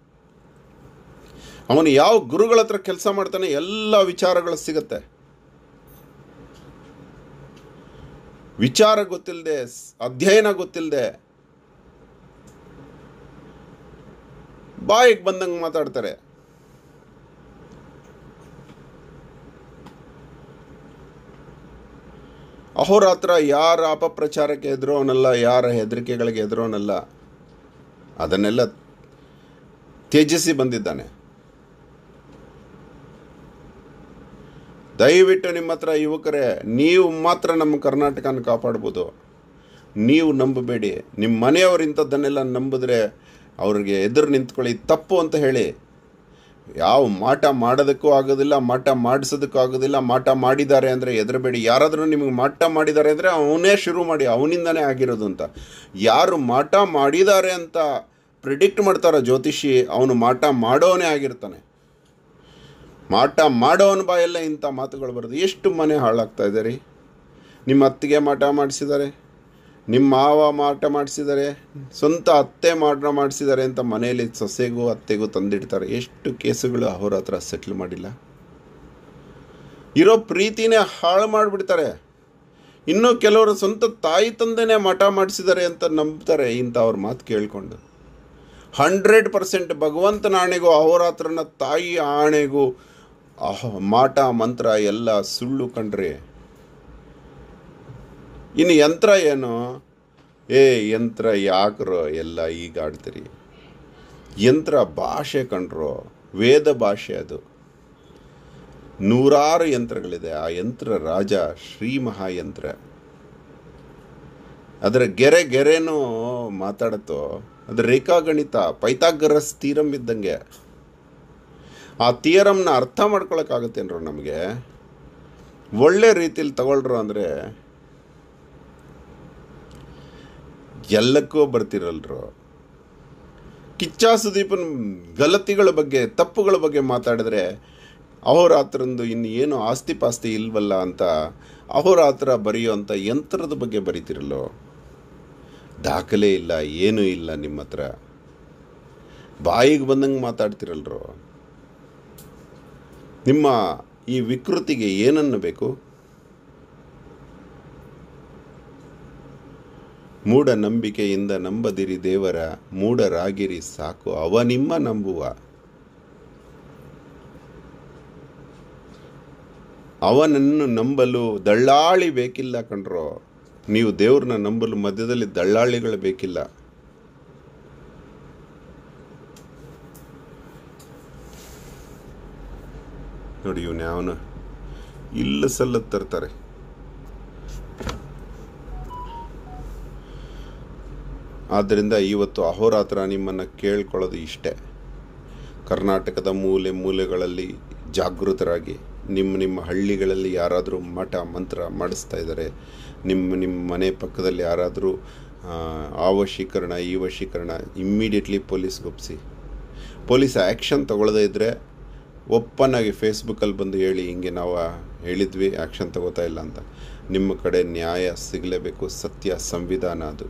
ಅವನು ಯಾವ ಗುರುಗಳ ಹತ್ರ ಕೆಲಸ ಮಾಡ್ತಾನೆ ಎಲ್ಲ ವಿಚಾರಗಳು ಸಿಗತ್ತೆ ವಿಚಾರ ಗೊತ್ತಿಲ್ಲದೆ ಅಧ್ಯಯನ ಗೊತ್ತಿಲ್ಲದೆ ಬಾಯಿಗೆ ಬಂದಂಗೆ ಮಾತಾಡ್ತಾರೆ ಅಹೋರಾತ್ರ ಯಾರ ಅಪಪ್ರಚಾರಕ್ಕೆ ಎದುರೋನಲ್ಲ ಯಾರ ಹೆದರಿಕೆಗಳಿಗೆ ಎದುರೋನಲ್ಲ ಅದನ್ನೆಲ್ಲ ತ್ಯಜಿಸಿ ಬಂದಿದ್ದಾನೆ ದಯವಿಟ್ಟು ನಿಮ್ಮ ಹತ್ರ ಯುವಕರೇ ನೀವು ಮಾತ್ರ ನಮ್ಮ ಕರ್ನಾಟಕನ ಕಾಪಾಡ್ಬೋದು ನೀವು ನಂಬಬೇಡಿ ನಿಮ್ಮ ಮನೆಯವರು ಇಂಥದ್ದನ್ನೆಲ್ಲ ನಂಬಿದ್ರೆ ಅವ್ರಿಗೆ ಎದುರು ನಿಂತ್ಕೊಳ್ಳಿ ತಪ್ಪು ಅಂತ ಹೇಳಿ ಯಾವ ಮಾಟ ಮಾಡೋದಕ್ಕೂ ಆಗೋದಿಲ್ಲ ಮಾಟ ಮಾಡಿಸೋದಕ್ಕೂ ಆಗೋದಿಲ್ಲ ಮಾಟ ಮಾಡಿದ್ದಾರೆ ಅಂದರೆ ಎದುರಬೇಡಿ ಯಾರಾದರೂ ನಿಮಗೆ ಮಾಟ ಮಾಡಿದ್ದಾರೆ ಅಂದರೆ ಅವನೇ ಶುರು ಮಾಡಿ ಅವನಿಂದನೇ ಆಗಿರೋದು ಅಂತ ಯಾರು ಮಾಟ ಮಾಡಿದ್ದಾರೆ ಅಂತ ಪ್ರಿಡಿಕ್ಟ್ ಮಾಡ್ತಾರೋ ಜ್ಯೋತಿಷಿ ಅವನು ಮಾಟ ಮಾಡೋನೇ ಆಗಿರ್ತಾನೆ ಮಾಟ ಮಾಡೋವನ ಬಾಯಲ್ಲೇ ಇಂಥ ಮಾತುಗಳು ಬರೋದು ಎಷ್ಟು ಮನೆ ಹಾಳಾಗ್ತಾ ಇದೆ ರೀ ನಿಮ್ಮ ಅತ್ತಿಗೆ ಮಾಟ ಮಾಡಿಸಿದ್ದಾರೆ ನಿಮ್ಮ ಮಾವ ಮಾಟ ಮಾಡಿಸಿದ್ದಾರೆ ಸ್ವಂತ ಅತ್ತೆ ಮಾಟ ಮಾಡಿಸಿದ್ದಾರೆ ಅಂತ ಮನೆಯಲ್ಲಿ ಸೊಸೆಗೂ ಅತ್ತೆಗೂ ತಂದಿಡ್ತಾರೆ ಎಷ್ಟು ಕೇಸುಗಳು ಅವ್ರ ಹತ್ರ ಸೆಟ್ಲ್ ಮಾಡಿಲ್ಲ ಇರೋ ಪ್ರೀತಿನೇ ಹಾಳು ಮಾಡಿಬಿಡ್ತಾರೆ ಇನ್ನೂ ಕೆಲವರು ಸ್ವಂತ ತಾಯಿ ತಂದೆನೇ ಮಠ ಮಾಡಿಸಿದ್ದಾರೆ ಅಂತ ನಂಬ್ತಾರೆ ಇಂಥ ಅವ್ರ ಮಾತು ಕೇಳಿಕೊಂಡು ಹಂಡ್ರೆಡ್ ಪರ್ಸೆಂಟ್ ಭಗವಂತನ ಆಣೆಗೂ ಅಹೋರಾತ್ರನ ತಾಯಿ ಆಣೆಗೂ ಅಹ ಮಾಟ ಮಂತ್ರ ಎಲ್ಲ ಸುಳ್ಳು ಕಣ್ರಿ ಇನ್ನು ಯಂತ್ರ ಏನು ಏ ಯಂತ್ರ ಯಾಕ್ರೋ ಎಲ್ಲ ಈಗ ಆಡ್ತೀರಿ ಯಂತ್ರ ಭಾಷೆ ಕಂಡ್ರೋ ವೇದ ಭಾಷೆ ಅದು ನೂರಾರು ಯಂತ್ರಗಳಿದೆ ಆ ಯಂತ್ರ ರಾಜ ಶ್ರೀ ಮಹಾಯಂತ್ರ ಅದರ ಗೆರೆ ಗೆರೆನೂ ಮಾತಾಡತ್ತೋ ಅದು ರೇಖಾಗಣಿತ ಪೈಥಾಗರಸ್ ತೀರಂ ಇದ್ದಂಗೆ ಆ ಥಿಯರಮ್ನ ಅರ್ಥ ಮಾಡ್ಕೊಳಕ್ಕಾಗತ್ತೇನ್ರೋ ನಮಗೆ ಒಳ್ಳೆ ರೀತಿಲಿ ತಗೊಳ್ರು ಅಂದರೆ ಎಲ್ಲಕ್ಕೂ ಬರ್ತಿರಲ್ರು ಕಿಚ್ಚ ಸುದೀಪನ ಗಲತಿಗಳ ಬಗ್ಗೆ ತಪ್ಪುಗಳ ಬಗ್ಗೆ ಮಾತಾಡಿದ್ರೆ ಅಹೋರಾತ್ರಂದು ಇನ್ನು ಏನು ಆಸ್ತಿ ಪಾಸ್ತಿ ಇಲ್ವಲ್ಲ ಅಂತ ಅಹೋರಾತ್ರ ಬರೆಯೋಂಥ ಯಂತ್ರದ ಬಗ್ಗೆ ಬರೀತಿರಲ್ಲೋ ದಾಖಲೆ ಇಲ್ಲ ಏನೂ ಇಲ್ಲ ನಿಮ್ಮ ಹತ್ರ ಬಾಯಿಗೆ ಬಂದಂಗೆ ಮಾತಾಡ್ತಿರಲ್ರೋ ನಿಮ್ಮ ಈ ವಿಕೃತಿಗೆ ಏನನ್ನು ಬೇಕು ಮೂಢನಂಬಿಕೆಯಿಂದ ನಂಬದಿರಿ ದೇವರ ಮೂಢರಾಗಿರಿ ಸಾಕು ಅವ ನಿಮ್ಮ ನಂಬುವ ಅವನನ್ನು ನಂಬಲು ದಳ್ಳಾಳಿ ಬೇಕಿಲ್ಲ ಕಣ್ರೋ ನೀವು ದೇವ್ರನ್ನ ನಂಬಲು ಮಧ್ಯದಲ್ಲಿ ದಳ್ಳಾಳಿಗಳು ಬೇಕಿಲ್ಲ ನೋಡಿ ಇವನು ಯಾವನು ಇಲ್ಲ ಸಲ್ಲ ತರ್ತಾರೆ ಆದ್ದರಿಂದ ಇವತ್ತು ಅಹೋರಾತ್ರ ನಿಮ್ಮನ್ನು ಕೇಳ್ಕೊಳ್ಳೋದು ಇಷ್ಟೇ ಕರ್ನಾಟಕದ ಮೂಲೆ ಮೂಲೆಗಳಲ್ಲಿ ಜಾಗೃತರಾಗಿ ನಿಮ್ಮ ನಿಮ್ಮ ಹಳ್ಳಿಗಳಲ್ಲಿ ಯಾರಾದರೂ ಮಠ ಮಂತ್ರ ಮಾಡಿಸ್ತಾ ಇದ್ದಾರೆ ನಿಮ್ಮ ನಿಮ್ಮ ಮನೆ ಪಕ್ಕದಲ್ಲಿ ಯಾರಾದರೂ ಆ ವಶೀಕರಣ ಈ ವಶೀಕರಣ ಇಮ್ಮಿಡಿಯೇಟ್ಲಿ ಪೊಲೀಸ್ಗೆ ಒಪ್ಪಿಸಿ ಪೊಲೀಸ್ ಆ್ಯಕ್ಷನ್ ತಗೊಳ್ಳದೇ ಇದ್ದರೆ ಓಪನ್ ಆಗಿ ಫೇಸ್ಬುಕ್ಕಲ್ಲಿ ಬಂದು ಹೇಳಿ ಹಿಂಗೆ ನಾವು ಹೇಳಿದ್ವಿ ಆ್ಯಕ್ಷನ್ ತಗೋತಾ ಇಲ್ಲ ಅಂತ ನಿಮ್ಮ ಕಡೆ ನ್ಯಾಯ ಸಿಗಲೇಬೇಕು ಸತ್ಯ ಸಂವಿಧಾನ ಅದು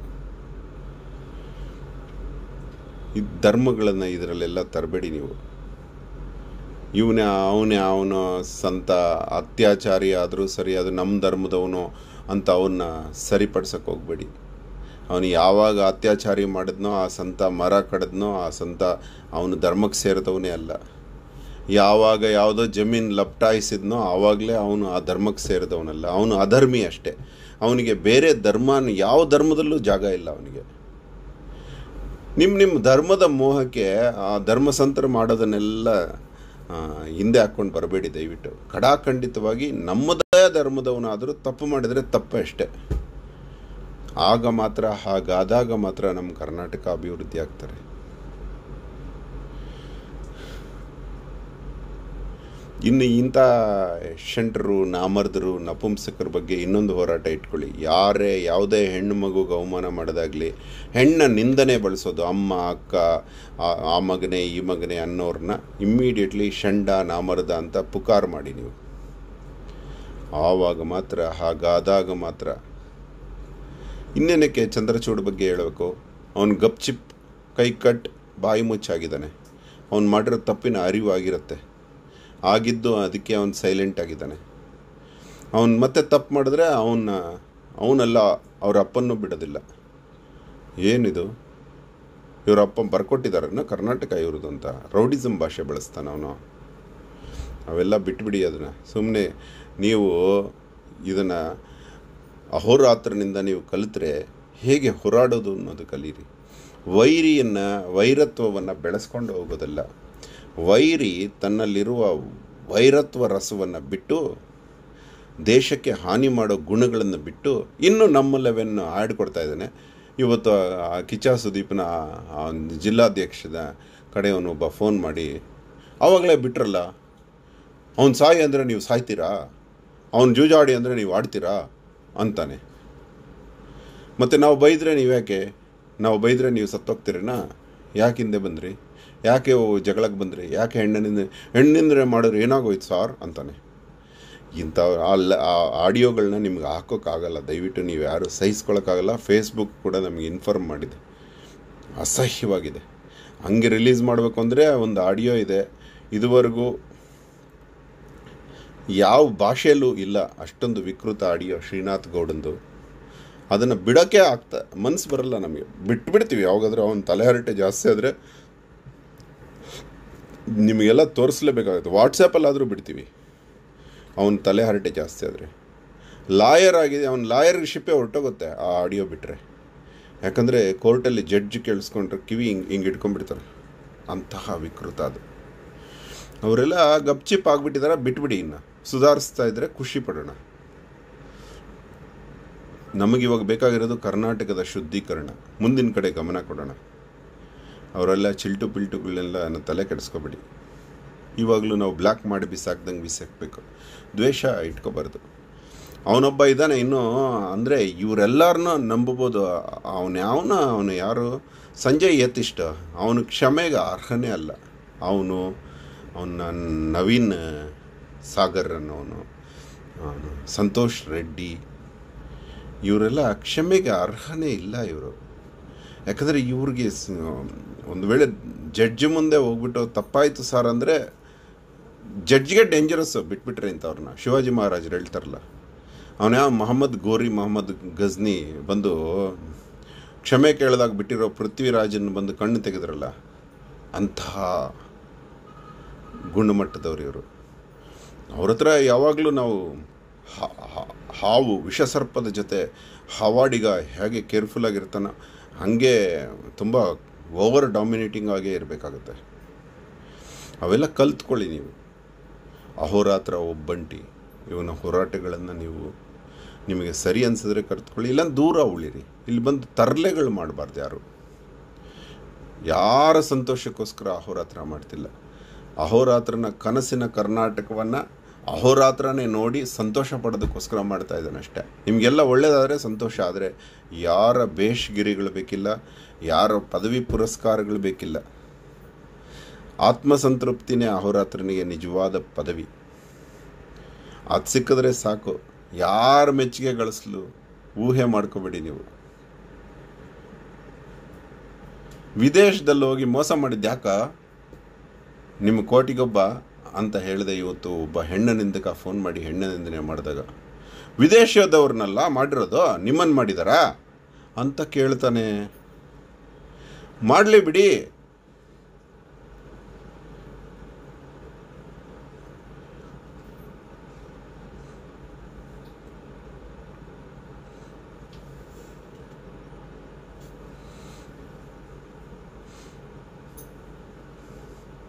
ಈ ಧರ್ಮಗಳನ್ನು ಇದರಲ್ಲೆಲ್ಲ ತರಬೇಡಿ ನೀವು ಇವನೇ ಅವನೇ ಅವನು ಸಂತ ಅತ್ಯಾಚಾರಿ ಆದರೂ ಸರಿ ಅದು ನಮ್ಮ ಧರ್ಮದವನು ಅಂತ ಅವನ್ನ ಸರಿಪಡ್ಸಕ್ಕೆ ಹೋಗ್ಬೇಡಿ ಅವನು ಯಾವಾಗ ಅತ್ಯಾಚಾರಿ ಮಾಡಿದ್ನೋ ಆ ಸಂತ ಮರ ಕಡಿದ್ನೋ ಆ ಸಂತ ಅವನು ಧರ್ಮಕ್ಕೆ ಸೇರಿದವನೇ ಅಲ್ಲ ಯಾವಾಗ ಯಾವುದೋ ಜಮೀನು ಲಪ್ಟಾಯಿಸಿದ್ನೋ ಆವಾಗಲೇ ಅವನು ಆ ಧರ್ಮಕ್ಕೆ ಸೇರಿದವನಲ್ಲ ಅವನು ಅಧರ್ಮಿ ಅಷ್ಟೇ ಅವನಿಗೆ ಬೇರೆ ಧರ್ಮನ ಯಾವ ಧರ್ಮದಲ್ಲೂ ಜಾಗ ಇಲ್ಲ ಅವನಿಗೆ ನಿಮ್ಮ ನಿಮ್ಮ ಧರ್ಮದ ಮೋಹಕ್ಕೆ ಆ ಧರ್ಮಸಂತರ ಮಾಡೋದನ್ನೆಲ್ಲ ಆ, ಹಿಂದೆ ಹಾಕ್ಕೊಂಡು ಬರಬೇಡಿ ದಯವಿಟ್ಟು ಕಡಾಖಂಡಿತವಾಗಿ ನಮ್ಮದೇ ಧರ್ಮದವನಾದರೂ ತಪ್ಪು ಮಾಡಿದರೆ ತಪ್ಪೇ ಅಷ್ಟೇ ಆಗ ಮಾತ್ರ ಹಾಗಾದಾಗ ಮಾತ್ರ ನಮ್ಮ ಕರ್ನಾಟಕ ಅಭಿವೃದ್ಧಿ ಆಗ್ತಾರೆ ಇನ್ನು ಇಂಥ ಶಂಟರು ನಾಮರ್ದರು ನಪುಂಸಕರ ಬಗ್ಗೆ ಇನ್ನೊಂದು ಹೋರಾಟ ಇಟ್ಕೊಳ್ಳಿ ಯಾರೇ ಯಾವುದೇ ಹೆಣ್ಣು ಮಗುಗೆ ಅವಮಾನ ಮಾಡೋದಾಗಲಿ ಹೆಣ್ಣ ನಿಂದನೆ ಬಳಸೋದು ಅಮ್ಮ ಅಕ್ಕ ಆ- ಆ ಮಗನೇ ಈ ಮಗನೇ ಅನ್ನೋರನ್ನ ಇಮ್ಮಿಡಿಯೇಟ್ಲಿ ಶಂಡ ನಾಮರ್ದ ಅಂತ ಪುಕಾರ್ ಮಾಡಿ ನೀವು ಆವಾಗ ಮಾತ್ರ ಹಾಗಾದಾಗ ಮಾತ್ರ ಇನ್ನೇನಕ್ಕೆ ಚಂದ್ರಚೂಡ್ ಬಗ್ಗೆ ಹೇಳಬೇಕು ಅವನು ಗಪ್ಚಿಪ್ ಕೈ ಕಟ್ ಬಾಯಿ ಮುಚ್ಚಾಗಿದ್ದಾನೆ ಅವ್ನು ಮಾಡಿರೋ ತಪ್ಪಿನ ಅರಿವು ಆಗಿರುತ್ತೆ ಆಗಿದ್ದು ಅದಕ್ಕೆ ಅವನು ಸೈಲೆಂಟ್ ಆಗಿದ್ದಾನೆ ಅವನು ಮತ್ತೆ ತಪ್ಪು ಮಾಡಿದ್ರೆ ಅವನ್ನ ಅವನೆಲ್ಲ ಅವ್ರ ಅಪ್ಪನ್ನು ಬಿಡೋದಿಲ್ಲ ಏನಿದು ಇವ್ರ ಅಪ್ಪ ಬರ್ಕೊಟ್ಟಿದ್ದಾರನ್ನ ಕರ್ನಾಟಕ ಇವ್ರದ್ದು ಅಂತ ರೌಡಿಸಮ್ ಭಾಷೆ ಬಳಸ್ತಾನೆ ಅವನು ಅವೆಲ್ಲ ಬಿಟ್ಬಿಡಿ ಅದನ್ನು ಸುಮ್ಮನೆ ನೀವು ಇದನ್ನು ಅಹೋರಾತ್ರನಿಂದ ನೀವು ಕಲಿತ್ರೆ ಹೇಗೆ ಹೋರಾಡೋದು ಅನ್ನೋದು ಕಲೀರಿ ವೈರಿಯನ್ನು ವೈರತ್ವವನ್ನು ಬೆಳೆಸ್ಕೊಂಡು ಹೋಗೋದಲ್ಲ ವೈರಿ ತನ್ನಲ್ಲಿರುವ ವೈರತ್ವ ರಸವನ್ನು ಬಿಟ್ಟು ದೇಶಕ್ಕೆ ಹಾನಿ ಮಾಡೋ ಗುಣಗಳನ್ನು ಬಿಟ್ಟು ಇನ್ನು ನಮ್ಮ ಲೆವೆನ್ನು ಆಡ್ಕೊಡ್ತಾ ಇದ್ದಾನೆ ಇವತ್ತು ಆ ಕಿಚ್ಚ ಸುದೀಪ್ನ ಆ- ಆ ಒಂದು ಜಿಲ್ಲಾಧ್ಯಕ್ಷದ ಕಡೆಯವನೊಬ್ಬ ಫೋನ್ ಮಾಡಿ ಆವಾಗಲೇ ಬಿಟ್ರಲ್ಲ ಅವ್ನು ಸಾಯಿ ಅಂದರೆ ನೀವು ಸಾಯ್ತೀರಾ ಅವ್ನು ಜೂಜಾಡಿ ಅಂದರೆ ನೀವು ಆಡ್ತೀರಾ ಅಂತಾನೆ ಮತ್ತು ನಾವು ಬೈದರೆ ನೀವು ಯಾಕೆ ನಾವು ಬೈದರೆ ನೀವು ಸತ್ತೋಗ್ತೀರೇನಾ ಯಾಕೆ ಹಿಂದೆ ಬಂದ್ರಿ ಯಾಕೆ ಜಗಳಕ್ಕೆ ಬಂದ್ರಿ ಯಾಕೆ ಹೆಣ್ಣಿನಿಂದ ಹೆಣ್ಣಿಂದ್ರೆ ಮಾಡಿದ್ರೆ ಏನಾಗೋಯ್ತು ಸಾರ್ ಅಂತಾನೆ ಇಂಥ ಅಲ್ಲ ಆ ಆಡಿಯೋಗಳನ್ನ ನಿಮ್ಗೆ ಹಾಕೋಕ್ಕಾಗಲ್ಲ ದಯವಿಟ್ಟು ನೀವು ಯಾರು ಸಹಿಸ್ಕೊಳಕ್ಕಾಗಲ್ಲ ಫೇಸ್ಬುಕ್ ಕೂಡ ನಮಗೆ ಇನ್ಫಾರ್ಮ್ ಮಾಡಿದೆ ಅಸಹ್ಯವಾಗಿದೆ ಹಂಗೆ ರಿಲೀಸ್ ಮಾಡಬೇಕು ಅಂದರೆ ಒಂದು ಆಡಿಯೋ ಇದೆ ಇದುವರೆಗೂ ಯಾವ ಭಾಷೆಯಲ್ಲೂ ಇಲ್ಲ ಅಷ್ಟೊಂದು ವಿಕೃತ ಆಡಿಯೋ ಶ್ರೀನಾಥ್ ಗೌಡಂದು ಅದನ್ನು ಬಿಡೋಕ್ಕೆ ಆಗ್ತಾ ಮನಸ್ಸು ಬರಲ್ಲ ನಮಗೆ ಬಿಟ್ಟು ಬಿಡ್ತೀವಿ ಯಾವಾಗಾದ್ರೂ ಅವನ ತಲೆಹರಟೆ ಜಾಸ್ತಿ ಆದರೆ ನಿಮಗೆಲ್ಲ ತೋರಿಸ್ಲೇಬೇಕಾಗುತ್ತೆ ವಾಟ್ಸಪ್ಪಲ್ಲಾದರೂ ಬಿಡ್ತೀವಿ ಅವನ ತಲೆಹರಟೆ ಜಾಸ್ತಿ ಆದರೆ ಲಾಯರ್ ಆಗಿದೆ ಅವನ ಲಾಯರ್ ಶಿಪ್ಪೆ ಹೊರಟೋಗುತ್ತೆ ಆ ಆಡಿಯೋ ಬಿಟ್ಟರೆ ಯಾಕಂದರೆ ಕೋರ್ಟಲ್ಲಿ ಜಡ್ಜ್ ಕೇಳಿಸ್ಕೊಂಡ್ರೆ ಕಿವಿ ಹಿಂಗೆ ಹಿಂಗೆ ಇಟ್ಕೊಂಡ್ಬಿಡ್ತಾರೆ ಅಂತಹ ವಿಕೃತ ಅದು ಅವರೆಲ್ಲ ಗಪ್ಚಿಪ್ ಆಗಿಬಿಟ್ಟಿದ್ದಾರೆ ಬಿಟ್ಬಿಡಿ ಇನ್ನು ಸುಧಾರಿಸ್ತಾ ಇದ್ದರೆ ಖುಷಿ ಪಡೋಣ ನಮಗಿವಾಗ ಬೇಕಾಗಿರೋದು ಕರ್ನಾಟಕದ ಶುದ್ಧೀಕರಣ ಮುಂದಿನ ಕಡೆ ಗಮನ ಕೊಡೋಣ ಅವರೆಲ್ಲ ಚಿಲ್ಟು ಪಿಲ್ಟುಗಳನ್ನೆಲ್ಲ ನನ್ನ ತಲೆ ಕೆಡಿಸ್ಕೊಬೇಡಿ ಇವಾಗಲೂ ನಾವು ಬ್ಲ್ಯಾಕ್ ಮಾಡಿ ಬಿಸಾಕ್ದಂಗೆ ಬಿಸಾಕಬೇಕು ದ್ವೇಷ ಇಟ್ಕೋಬಾರ್ದು ಅವನೊಬ್ಬ ಇದ್ದಾನೆ ಇನ್ನೂ ಅಂದರೆ ಇವರೆಲ್ಲರನ್ನೂ ನಂಬಬೋದು ಅವನು ಯಾವನ ಅವನು ಯಾರು ಸಂಜಯ್ ಯತಿಷ್ಟ ಅವನು ಕ್ಷಮೆಗೆ ಅರ್ಹನೇ ಅಲ್ಲ ಅವನು ಅವನ ನವೀನ್ ಸಾಗರ್ ಅನ್ನೋನು ಅವನು ಸಂತೋಷ್ ರೆಡ್ಡಿ ಇವರೆಲ್ಲ ಕ್ಷಮೆಗೆ ಅರ್ಹನೇ ಇಲ್ಲ ಇವರು ಯಾಕಂದರೆ ಇವ್ರಿಗೆ ಸ್- ಒಂದು ವೇಳೆ ಜಡ್ಜ್ ಮುಂದೆ ಹೋಗ್ಬಿಟ್ಟು ತಪ್ಪಾಯಿತು ಸರ್ ಅಂದರೆ ಜಡ್ಜ್ಗೆ ಡೇಂಜರಸ್ಸು ಬಿಟ್ಬಿಟ್ರೆ ಇಂಥವ್ರನ್ನ ಶಿವಾಜಿ ಮಹಾರಾಜರು ಹೇಳ್ತಾರಲ್ಲ ಅವನ ಯಾವ ಮೊಹಮ್ಮದ್ ಗೋರಿ ಮೊಹಮ್ಮದ್ ಗಜ್ನಿ ಬಂದು ಕ್ಷಮೆ ಕೇಳಿದಾಗ ಬಿಟ್ಟಿರೋ ಪೃಥ್ವಿರಾಜನ್ ಬಂದು ಕಣ್ಣು ತೆಗೆದ್ರಲ್ಲ ಅಂತಹ ಗುಣಮಟ್ಟದವ್ರು ಇವರು ಅವ್ರ ಹತ್ರ ಯಾವಾಗಲೂ ನಾವು ಹಾ- ಹಾ- ಹಾವು ವಿಷಸರ್ಪದ ಜೊತೆ ಹಾವಾಡಿಗ ಹೇಗೆ ಕೇರ್ಫುಲ್ ಆಗಿರ್ತಾನೋ ಹಾಗೆ ತುಂಬ ಓವರ್ ಡಾಮಿನೇಟಿಂಗ್ ಆಗೇ ಇರಬೇಕಾಗುತ್ತೆ ಅವೆಲ್ಲ ಕಲ್ತ್ಕೊಳ್ಳಿ ನೀವು ಅಹೋರಾತ್ರ ಒಬ್ಬಂಟಿ ಇವನ ಹೋರಾಟಗಳನ್ನು ನೀವು ನಿಮಗೆ ಸರಿ ಅನಿಸಿದ್ರೆ ಕಲ್ತ್ಕೊಳ್ಳಿ ಇಲ್ಲ ದೂರ ಉಳಿರಿ ಇಲ್ಲಿ ಬಂದು ತರಲೆಗಳು ಮಾಡಬಾರ್ದು ಯಾರು ಯಾರ ಸಂತೋಷಕ್ಕೋಸ್ಕರ ಅಹೋರಾತ್ರ ಮಾಡ್ತಿಲ್ಲ ಅಹೋರಾತ್ರನ ಕನಸಿನ ಕರ್ನಾಟಕವನ್ನು ಅಹೋರಾತ್ರನೇ ನೋಡಿ ಸಂತೋಷ ಪಡೋದಕ್ಕೋಸ್ಕರ ಮಾಡ್ತಾ ಇದ್ದಾನೆ ಅಷ್ಟೇ ನಿಮಗೆಲ್ಲ ಒಳ್ಳೇದಾದರೆ ಸಂತೋಷ ಆದರೆ ಯಾರ ಬೇಷ್ಗಿರಿಗಳು ಬೇಕಿಲ್ಲ ಯಾರ ಪದವಿ ಪುರಸ್ಕಾರಗಳು ಬೇಕಿಲ್ಲ ಆತ್ಮಸಂತೃಪ್ತಿನೇ ಅಹೋರಾತ್ರನಿಗೆ ನಿಜವಾದ ಪದವಿ ಅದು ಸಿಕ್ಕಿದ್ರೆ ಸಾಕು ಯಾರ ಮೆಚ್ಚುಗೆ ಗಳಿಸ್ಲು ಊಹೆ ಮಾಡ್ಕೋಬೇಡಿ ನೀವು ವಿದೇಶದಲ್ಲಿ ಹೋಗಿ ಮೋಸ ಮಾಡಿದ್ದು ಯಾಕ ನಿಮ್ಮ ಕೋಟಿಗೊಬ್ಬ ಅಂತ ಹೇಳಿದೆ ಇವತ್ತು ಒಬ್ಬ ಹೆಣ್ಣ ನಿಂದಕ ಫೋನ್ ಮಾಡಿ ಹೆಣ್ಣ ನಿಂದನೆ ಮಾಡಿದಾಗ ವಿದೇಶದವ್ರನ್ನೆಲ್ಲ ಮಾಡಿರೋದು ನಿಮ್ಮನ್ನು ಮಾಡಿದಾರಾ ಅಂತ ಕೇಳ್ತಾನೆ ಮಾಡಲಿ ಬಿಡಿ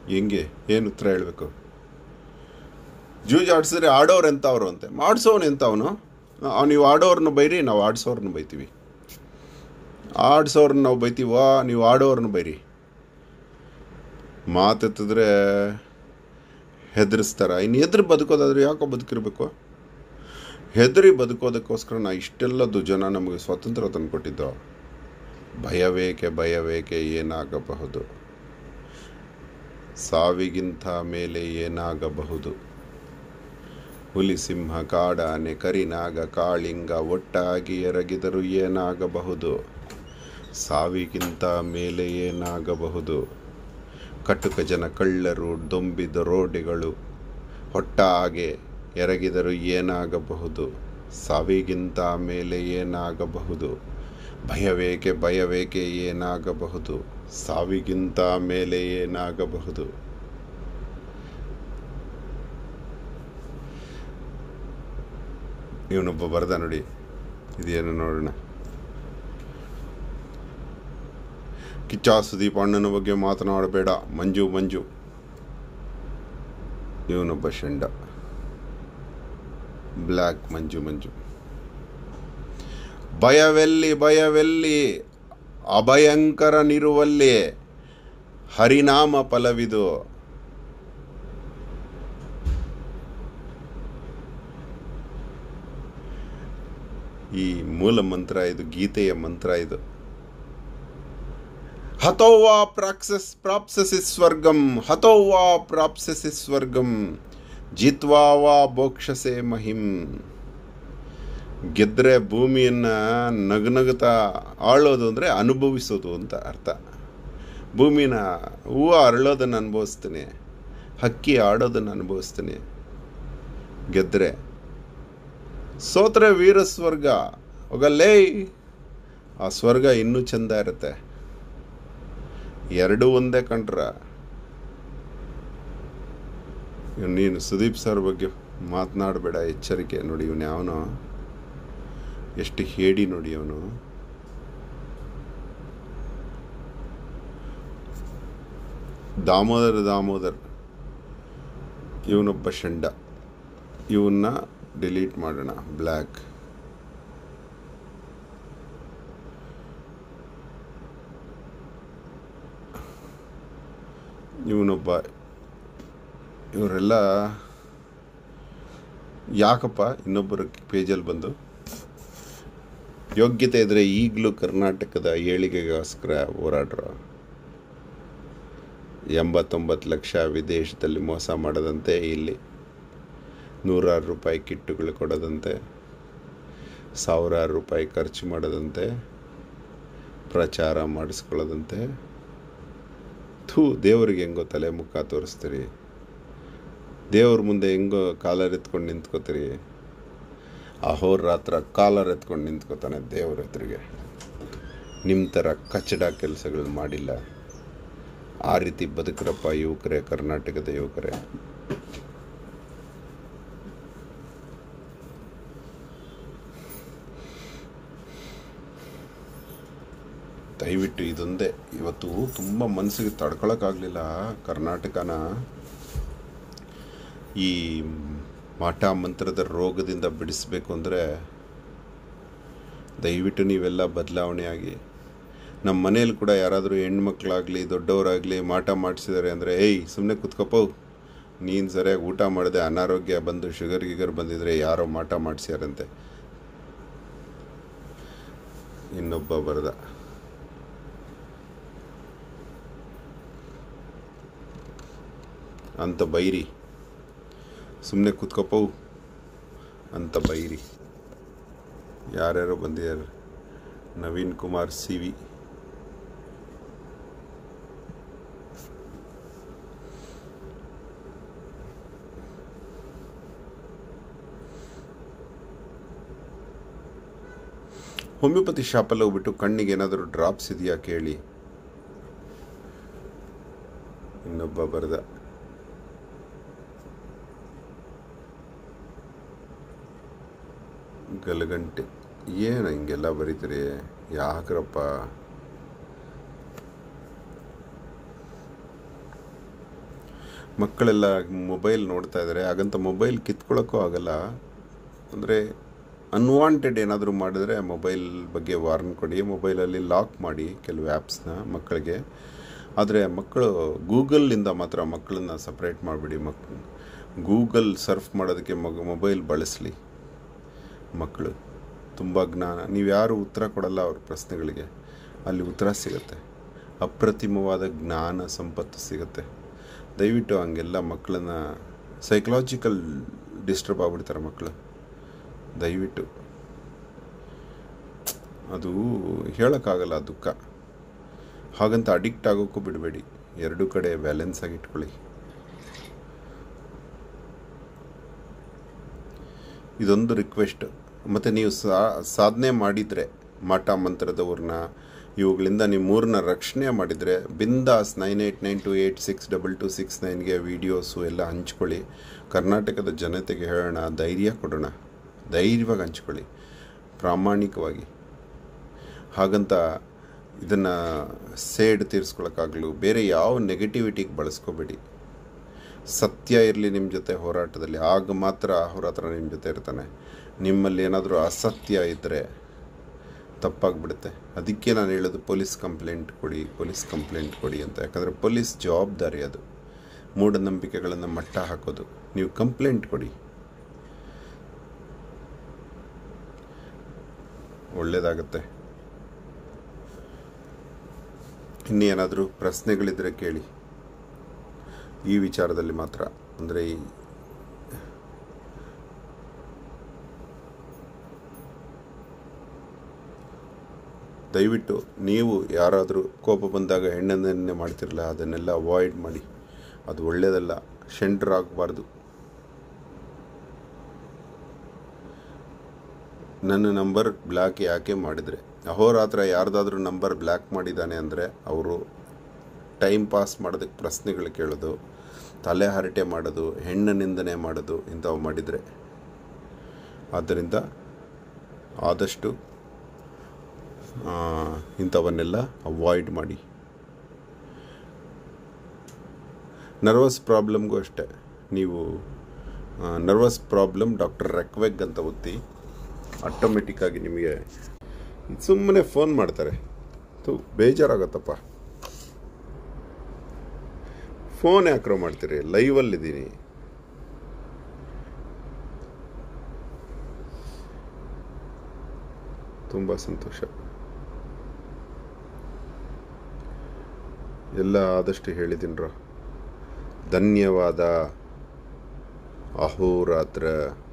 ಹೆಂಗೆ ಏನು ಉತ್ತರ ಹೇಳಬೇಕು ಜೂಜ್ ಆಡಿಸಿದ್ರೆ ಆಡೋರು ಎಂಥವ್ರು ಅಂತೆ ಮಾಡಿಸೋನು ಎಂಥವನು ನೀವು ಆಡೋರ್ನ ಬೈರಿ ನಾವು ಆಡಿಸೋರ್ನ ಬೈತೀವಿ ಆಡ್ಸೋರ್ನ ನಾವು ಬೈತೀವ ನೀವು ಆಡೋರ್ನ ಬೈರಿ ಮಾತೆತ್ತಿದ್ರೆ ಹೆದರಿಸ್ತಾರ ಇನ್ನು ಎದುರು ಬದುಕೋದಾದ್ರೆ ಯಾಕೋ ಬದುಕಿರ್ಬೇಕು ಹೆದರಿ ಬದುಕೋದಕ್ಕೋಸ್ಕರ ನಾ ಇಷ್ಟೆಲ್ಲದು ಜನ ನಮಗೆ ಸ್ವಾತಂತ್ರ್ಯ ತಂದುಕೊಟ್ಟಿದ್ದು ಭಯವೇಕೆ ಭಯವೇಕೆ ಏನಾಗಬಹುದು ಸಾವಿಗಿಂತ ಮೇಲೆ ಏನಾಗಬಹುದು ಹುಲಿ ಸಿಂಹ ಕಾಡಾನೆ ಕರಿನಾಗ ಕಾಳಿಂಗ ಒಟ್ಟಾಗಿ ಎರಗಿದರು ಏನಾಗಬಹುದು ಸಾವಿಗಿಂತ ಮೇಲೆ ಏನಾಗಬಹುದು ಕಟುಕ ಜನ ಕಳ್ಳರು ದೊಂಬಿದ ರೋಡಿಗಳು ಹೊಟ್ಟಾಗೆ ಎರಗಿದರು ಏನಾಗಬಹುದು ಸಾವಿಗಿಂತ ಮೇಲೆ ಏನಾಗಬಹುದು ಭಯವೇಕೆ ಭಯವೇಕೆ ಏನಾಗಬಹುದು ಸಾವಿಗಿಂತ ಮೇಲೆ ಏನಾಗಬಹುದು ಇವನೊಬ್ಬ ಬರ್ದ ನೋಡಿ ಇದೇನು ನೋಡೋಣ ಕಿಚ್ಚ ಸುದೀಪ್ ಅಣ್ಣನ ಬಗ್ಗೆ ಮಾತನಾಡಬೇಡ ಮಂಜು ಮಂಜು ಇವನೊಬ್ಬ ಶಂಡ ಬ್ಲ್ಯಾಕ್ ಮಂಜು ಮಂಜು ಭಯವೆಲ್ಲಿ ಭಯವೆಲ್ಲಿ ಅಭಯಂಕರನಿರುವಲ್ಲಿ ಹರಿನಾಮ ಫಲವಿದು ಈ ಮೂಲ ಮಂತ್ರ ಇದು ಗೀತೆಯ ಮಂತ್ರ ಇದು ಹತೋವಾ ಪ್ರಾಕ್ಸಸ್ ಪ್ರಾಪ್ಸಸಿ ಸ್ವರ್ಗಂ ಹತೋವಾ ಪ್ರಾಪ್ಸಸಿ ಸ್ವರ್ಗಂ ಜಿತ್ವಾ ವಾ ಭೋಕ್ಷಸೆ ಮಹಿಂ ಗೆದ್ರೆ ಭೂಮಿಯನ್ನ ನಗನಗುತ್ತಾ ಆಳೋದು ಅಂದರೆ ಅನುಭವಿಸೋದು ಅಂತ ಅರ್ಥ ಭೂಮಿನ ಹೂವು ಅರಳೋದನ್ನು ಅನುಭವಿಸ್ತೀನಿ ಹಕ್ಕಿ ಆಡೋದನ್ನು ಅನುಭವಿಸ್ತೀನಿ ಗೆದ್ರೆ ಸೋತ್ರೆ ವೀರ ಸ್ವರ್ಗ ಹೋಗಲ್ಲೇ ಆ ಸ್ವರ್ಗ ಇನ್ನೂ ಚಂದ ಇರುತ್ತೆ ಎರಡೂ ಒಂದೇ ಕಂಡ್ರ ನೀನು ಸುದೀಪ್ ಸರ್ ಬಗ್ಗೆ ಮಾತನಾಡಬೇಡ ಎಚ್ಚರಿಕೆ ನೋಡಿ ಇವನು ಯಾವನು ಎಷ್ಟು ಹೇಡಿ ನೋಡಿ ಅವನು ದಾಮೋದರ ದಾಮೋದರ್ ಇವನೊಬ್ಬ ಶಂಡ ಇವನ್ನ ಡಿಲೀಟ್ ಮಾಡೋಣ ಬ್ಲ್ಯಾಕ್ ಇವನೊಬ್ಬ ಇವರೆಲ್ಲ ಯಾಕಪ್ಪ ಇನ್ನೊಬ್ಬರ ಪೇಜಲ್ಲಿ ಬಂದು ಯೋಗ್ಯತೆ ಇದ್ದರೆ ಈಗಲೂ ಕರ್ನಾಟಕದ ಏಳಿಗೆಗೋಸ್ಕರ ಹೋರಾಡ್ರು ಎಂಬತ್ತೊಂಬತ್ತು ಲಕ್ಷ ವಿದೇಶದಲ್ಲಿ ಮೋಸ ಮಾಡದಂತೆ ಇಲ್ಲಿ ನೂರಾರು ರೂಪಾಯಿ ಕಿಟ್ಟುಗಳು ಕೊಡದಂತೆ ಸಾವಿರಾರು ರೂಪಾಯಿ ಖರ್ಚು ಮಾಡದಂತೆ ಪ್ರಚಾರ ಮಾಡಿಸ್ಕೊಳ್ಳೋದಂತೆ ಥೂ ದೇವ್ರಿಗೆ ಹೆಂಗೋ ತಲೆ ಮುಖ ತೋರಿಸ್ತೀರಿ ದೇವ್ರ ಮುಂದೆ ಹೆಂಗೋ ಕಾಲರ್ ಎತ್ಕೊಂಡು ನಿಂತ್ಕೋತೀರಿ ಅಹೋರಾತ್ರ ಕಾಲರ್ ಎತ್ಕೊಂಡು ನಿಂತ್ಕೋತಾನೆ ದೇವ್ರ ಎದುರಿಗೆ ನಿಮ್ಮ ಥರ ಕಚ್ಚಡ ಕೆಲಸಗಳು ಮಾಡಿಲ್ಲ ಆ ರೀತಿ ಬದುಕ್ರಪ್ಪ ಯುವಕರೇ ಕರ್ನಾಟಕದ ಯುವಕರೇ ದಯವಿಟ್ಟು ಇದೊಂದೇ ಇವತ್ತು ತುಂಬ ಮನಸ್ಸಿಗೆ ತಡ್ಕೊಳಕ್ಕಾಗಲಿಲ್ಲ ಕರ್ನಾಟಕನ ಈ ಮಾಟ ಮಂತ್ರದ ರೋಗದಿಂದ ಬಿಡಿಸ್ಬೇಕು ಅಂದರೆ ದಯವಿಟ್ಟು ನೀವೆಲ್ಲ ಬದಲಾವಣೆ ಆಗಿ ನಮ್ಮ ಮನೇಲಿ ಕೂಡ ಯಾರಾದರೂ ಹೆಣ್ಮಕ್ಳಾಗಲಿ ದೊಡ್ಡವರಾಗಲಿ ಮಾಟ ಮಾಡಿಸಿದ್ದಾರೆ ಅಂದರೆ ಏಯ್ ಸುಮ್ಮನೆ ಕುತ್ಕೊಪ್ಪೋ ನೀನು ಸರಿಯಾಗಿ ಊಟ ಮಾಡಿದೆ ಅನಾರೋಗ್ಯ ಬಂದು ಶುಗರ್ ಗಿಗರ್ ಬಂದಿದ್ರೆ ಯಾರೋ ಮಾಟ ಮಾಡಿಸ್ಯಾರಂತೆ ಇನ್ನೊಬ್ಬ ಬರದ ಅಂತ ಬೈರಿ ಸುಮ್ಮನೆ ಕುತ್ಕೊಪ್ಪವು ಅಂತ ಬೈರಿ ಯಾರ್ಯಾರೋ ಬಂದಿದ್ದಾರೆ Naveen Kumar C V homeopathy ಶಾಪಲ್ಲಿ ಹೋಗ್ಬಿಟ್ಟು ಕಣ್ಣಿಗೆ ಏನಾದರೂ ಡ್ರಾಪ್ಸ್ ಇದೆಯಾ ಕೇಳಿ ಇನ್ನೊಬ್ಬ ಬರೆದ ಗಲಗಂಟೆ ಏನು ಹಿಂಗೆಲ್ಲ ಬರೀತೀರಿ ಯಾಕ್ರಪ್ಪ ಮಕ್ಕಳೆಲ್ಲ ಮೊಬೈಲ್ ನೋಡ್ತಾ ಇದ್ದಾರೆ ಹಾಗಂತ ಮೊಬೈಲ್ ಕಿತ್ಕೊಳ್ಳೋಕ್ಕೂ ಆಗಲ್ಲ ಅಂದರೆ ಅನ್ವಾಂಟೆಡ್ ಏನಾದರೂ ಮಾಡಿದ್ರೆ ಮೊಬೈಲ್ ಬಗ್ಗೆ ವಾರ್ನ್ ಕೊಡಿ ಮೊಬೈಲಲ್ಲಿ ಲಾಕ್ ಮಾಡಿ ಕೆಲವು ಆ್ಯಪ್ಸ್ನ ಮಕ್ಕಳಿಗೆ ಆದರೆ ಮಕ್ಕಳು ಗೂಗಲ್ಲಿಂದ ಮಾತ್ರ ಮಕ್ಕಳನ್ನ ಸಪ್ರೇಟ್ ಮಾಡಿಬಿಡಿ ಮಕ್ ಗೂಗಲ್ ಸರ್ಫ್ ಮಾಡೋದಕ್ಕೆ ಮಗ ಮೊಬೈಲ್ ಬಳಸಲಿ ಮಕ್ಕಳು ತುಂಬ ಜ್ಞಾನ ನೀವು ಯಾರು ಉತ್ತರ ಕೊಡಲ್ಲ ಅವ್ರ ಪ್ರಶ್ನೆಗಳಿಗೆ ಅಲ್ಲಿ ಉತ್ತರ ಸಿಗುತ್ತೆ ಅಪ್ರತಿಮವಾದ ಜ್ಞಾನ ಸಂಪತ್ತು ಸಿಗುತ್ತೆ ದಯವಿಟ್ಟು ಹಂಗೆಲ್ಲ ಮಕ್ಕಳನ್ನ ಸೈಕಲಾಜಿಕಲ್ ಡಿಸ್ಟರ್ಬ್ ಆಗ್ಬಿಡ್ತಾರೆ ಮಕ್ಕಳು ದಯವಿಟ್ಟು ಅದು ಹೇಳೋಕ್ಕಾಗಲ್ಲ ಆ ದುಃಖ ಹಾಗಂತ ಅಡಿಕ್ಟ್ ಆಗೋಕ್ಕೂ ಬಿಡಬೇಡಿ ಎರಡೂ ಕಡೆ ಬ್ಯಾಲೆನ್ಸ್ ಆಗಿ ಇಟ್ಕೊಳ್ಳಿ ಇದೊಂದು ರಿಕ್ವೆಸ್ಟ್ ಮತ್ತು ನೀವು ಸಾಧನೆ ಮಾಡಿದರೆ ಮಾಟ ಮಂತ್ರದವ್ರನ್ನ ಇವುಗಳಿಂದ ನೀವು ಮೂರನ್ನ ರಕ್ಷಣೆ ಮಾಡಿದರೆ ಬಿಂದಾಸ್ nine eight nine two eight six double two six ನೈನ್ಗೆ ವೀಡಿಯೋಸು ಎಲ್ಲ ಹಂಚ್ಕೊಳ್ಳಿ ಕರ್ನಾಟಕದ ಜನತೆಗೆ ಹೇಳೋಣ ಧೈರ್ಯ ಕೊಡೋಣ ಧೈರ್ಯವಾಗಿ ಹಂಚ್ಕೊಳ್ಳಿ ಪ್ರಾಮಾಣಿಕವಾಗಿ ಹಾಗಂತ ಇದನ್ನು ಸೇಡ್ ತೀರಿಸ್ಕೊಳಕ್ಕಾಗಲು ಬೇರೆ ಯಾವ ನೆಗೆಟಿವಿಟಿಗೆ ಬಳಸ್ಕೋಬೇಡಿ ಸತ್ಯ ಇರಲಿ ನಿಮ್ಮ ಜೊತೆ ಹೋರಾಟದಲ್ಲಿ ಆಗ ಮಾತ್ರ ಹೋರಾಟ ನಿಮ್ಮ ಜೊತೆ ಇರ್ತಾನೆ ನಿಮ್ಮಲ್ಲಿ ಏನಾದರೂ ಅಸತ್ಯ ಇದ್ದರೆ ತಪ್ಪಾಗ್ಬಿಡುತ್ತೆ ಅದಕ್ಕೆ ನಾನು ಹೇಳೋದು ಪೊಲೀಸ್ ಕಂಪ್ಲೇಂಟ್ ಕೊಡಿ ಪೊಲೀಸ್ ಕಂಪ್ಲೇಂಟ್ ಕೊಡಿ ಅಂತ ಯಾಕಂದರೆ ಪೊಲೀಸ್ ಜವಾಬ್ದಾರಿ ಅದು ಮೂಢನಂಬಿಕೆಗಳನ್ನು ಮಟ್ಟ ಹಾಕೋದು ನೀವು ಕಂಪ್ಲೇಂಟ್ ಕೊಡಿ ಒಳ್ಳೆಯದಾಗತ್ತೆ ಇನ್ನೇನಾದರೂ ಪ್ರಶ್ನೆಗಳಿದ್ದರೆ ಕೇಳಿ ಈ ವಿಚಾರದಲ್ಲಿ ಮಾತ್ರ ಅಂದರೆ ಈ ದಯವಿಟ್ಟು ನೀವು ಯಾರಾದರೂ ಕೋಪ ಬಂದಾಗ ಹೆಣ್ಣನ್ನೇ ಮಾಡ್ತಿರಲ್ಲ ಅದನ್ನೆಲ್ಲ ಅವಾಯ್ಡ್ ಮಾಡಿ ಅದು ಒಳ್ಳೆಯದಲ್ಲ ಆಗಬಾರ್ದು ನನ್ನ ನಂಬರ್ ಬ್ಲ್ಯಾಕ್ ಯಾಕೆ ಮಾಡಿದರೆ ಅಹೋರಾತ್ರ ಯಾರ್ದಾದ್ರೂ ನಂಬರ್ ಬ್ಲ್ಯಾಕ್ ಮಾಡಿದ್ದಾನೆ ಅಂದರೆ ಅವರು ಟೈಮ್ ಪಾಸ್ ಮಾಡೋದಕ್ಕೆ ಪ್ರಶ್ನೆಗಳು ಕೇಳೋದು ತಲೆ ಹರಟೆ ಮಾಡೋದು ಹೆಣ್ಣು ನಿಂದನೆ ಮಾಡೋದು ಇಂಥವು ಮಾಡಿದರೆ ಆದ್ದರಿಂದ ಆದಷ್ಟು ಇಂಥವನ್ನೆಲ್ಲ ಅವಾಯ್ಡ್ ಮಾಡಿ ನರ್ವಸ್ ಪ್ರಾಬ್ಲಮ್ಗೂ ಅಷ್ಟೇ ನೀವು ನರ್ವಸ್ ಪ್ರಾಬ್ಲಮ್ ಡಾಕ್ಟರ್ ರೆಕ್ವೆಗ್ ಅಂತ ಒತ್ತಿ ಆಟೋಮೆಟಿಕ್ಕಾಗಿ ನಿಮಗೆ ಸುಮ್ಮನೆ ಫೋನ್ ಮಾಡ್ತಾರೆ ತು ಬೇಜಾರಾಗತ್ತಪ್ಪ ಫೋನ್ ಯಾಕ್ರೋ ಮಾಡ್ತೀರಿ ಲೈವಲ್ಲಿದ್ದೀನಿ ತುಂಬ ಸಂತೋಷ ಎಲ್ಲ ಆದಷ್ಟು ಹೇಳಿದ್ದೀನ್ರ ಧನ್ಯವಾದ ಅಹೋರಾತ್ರ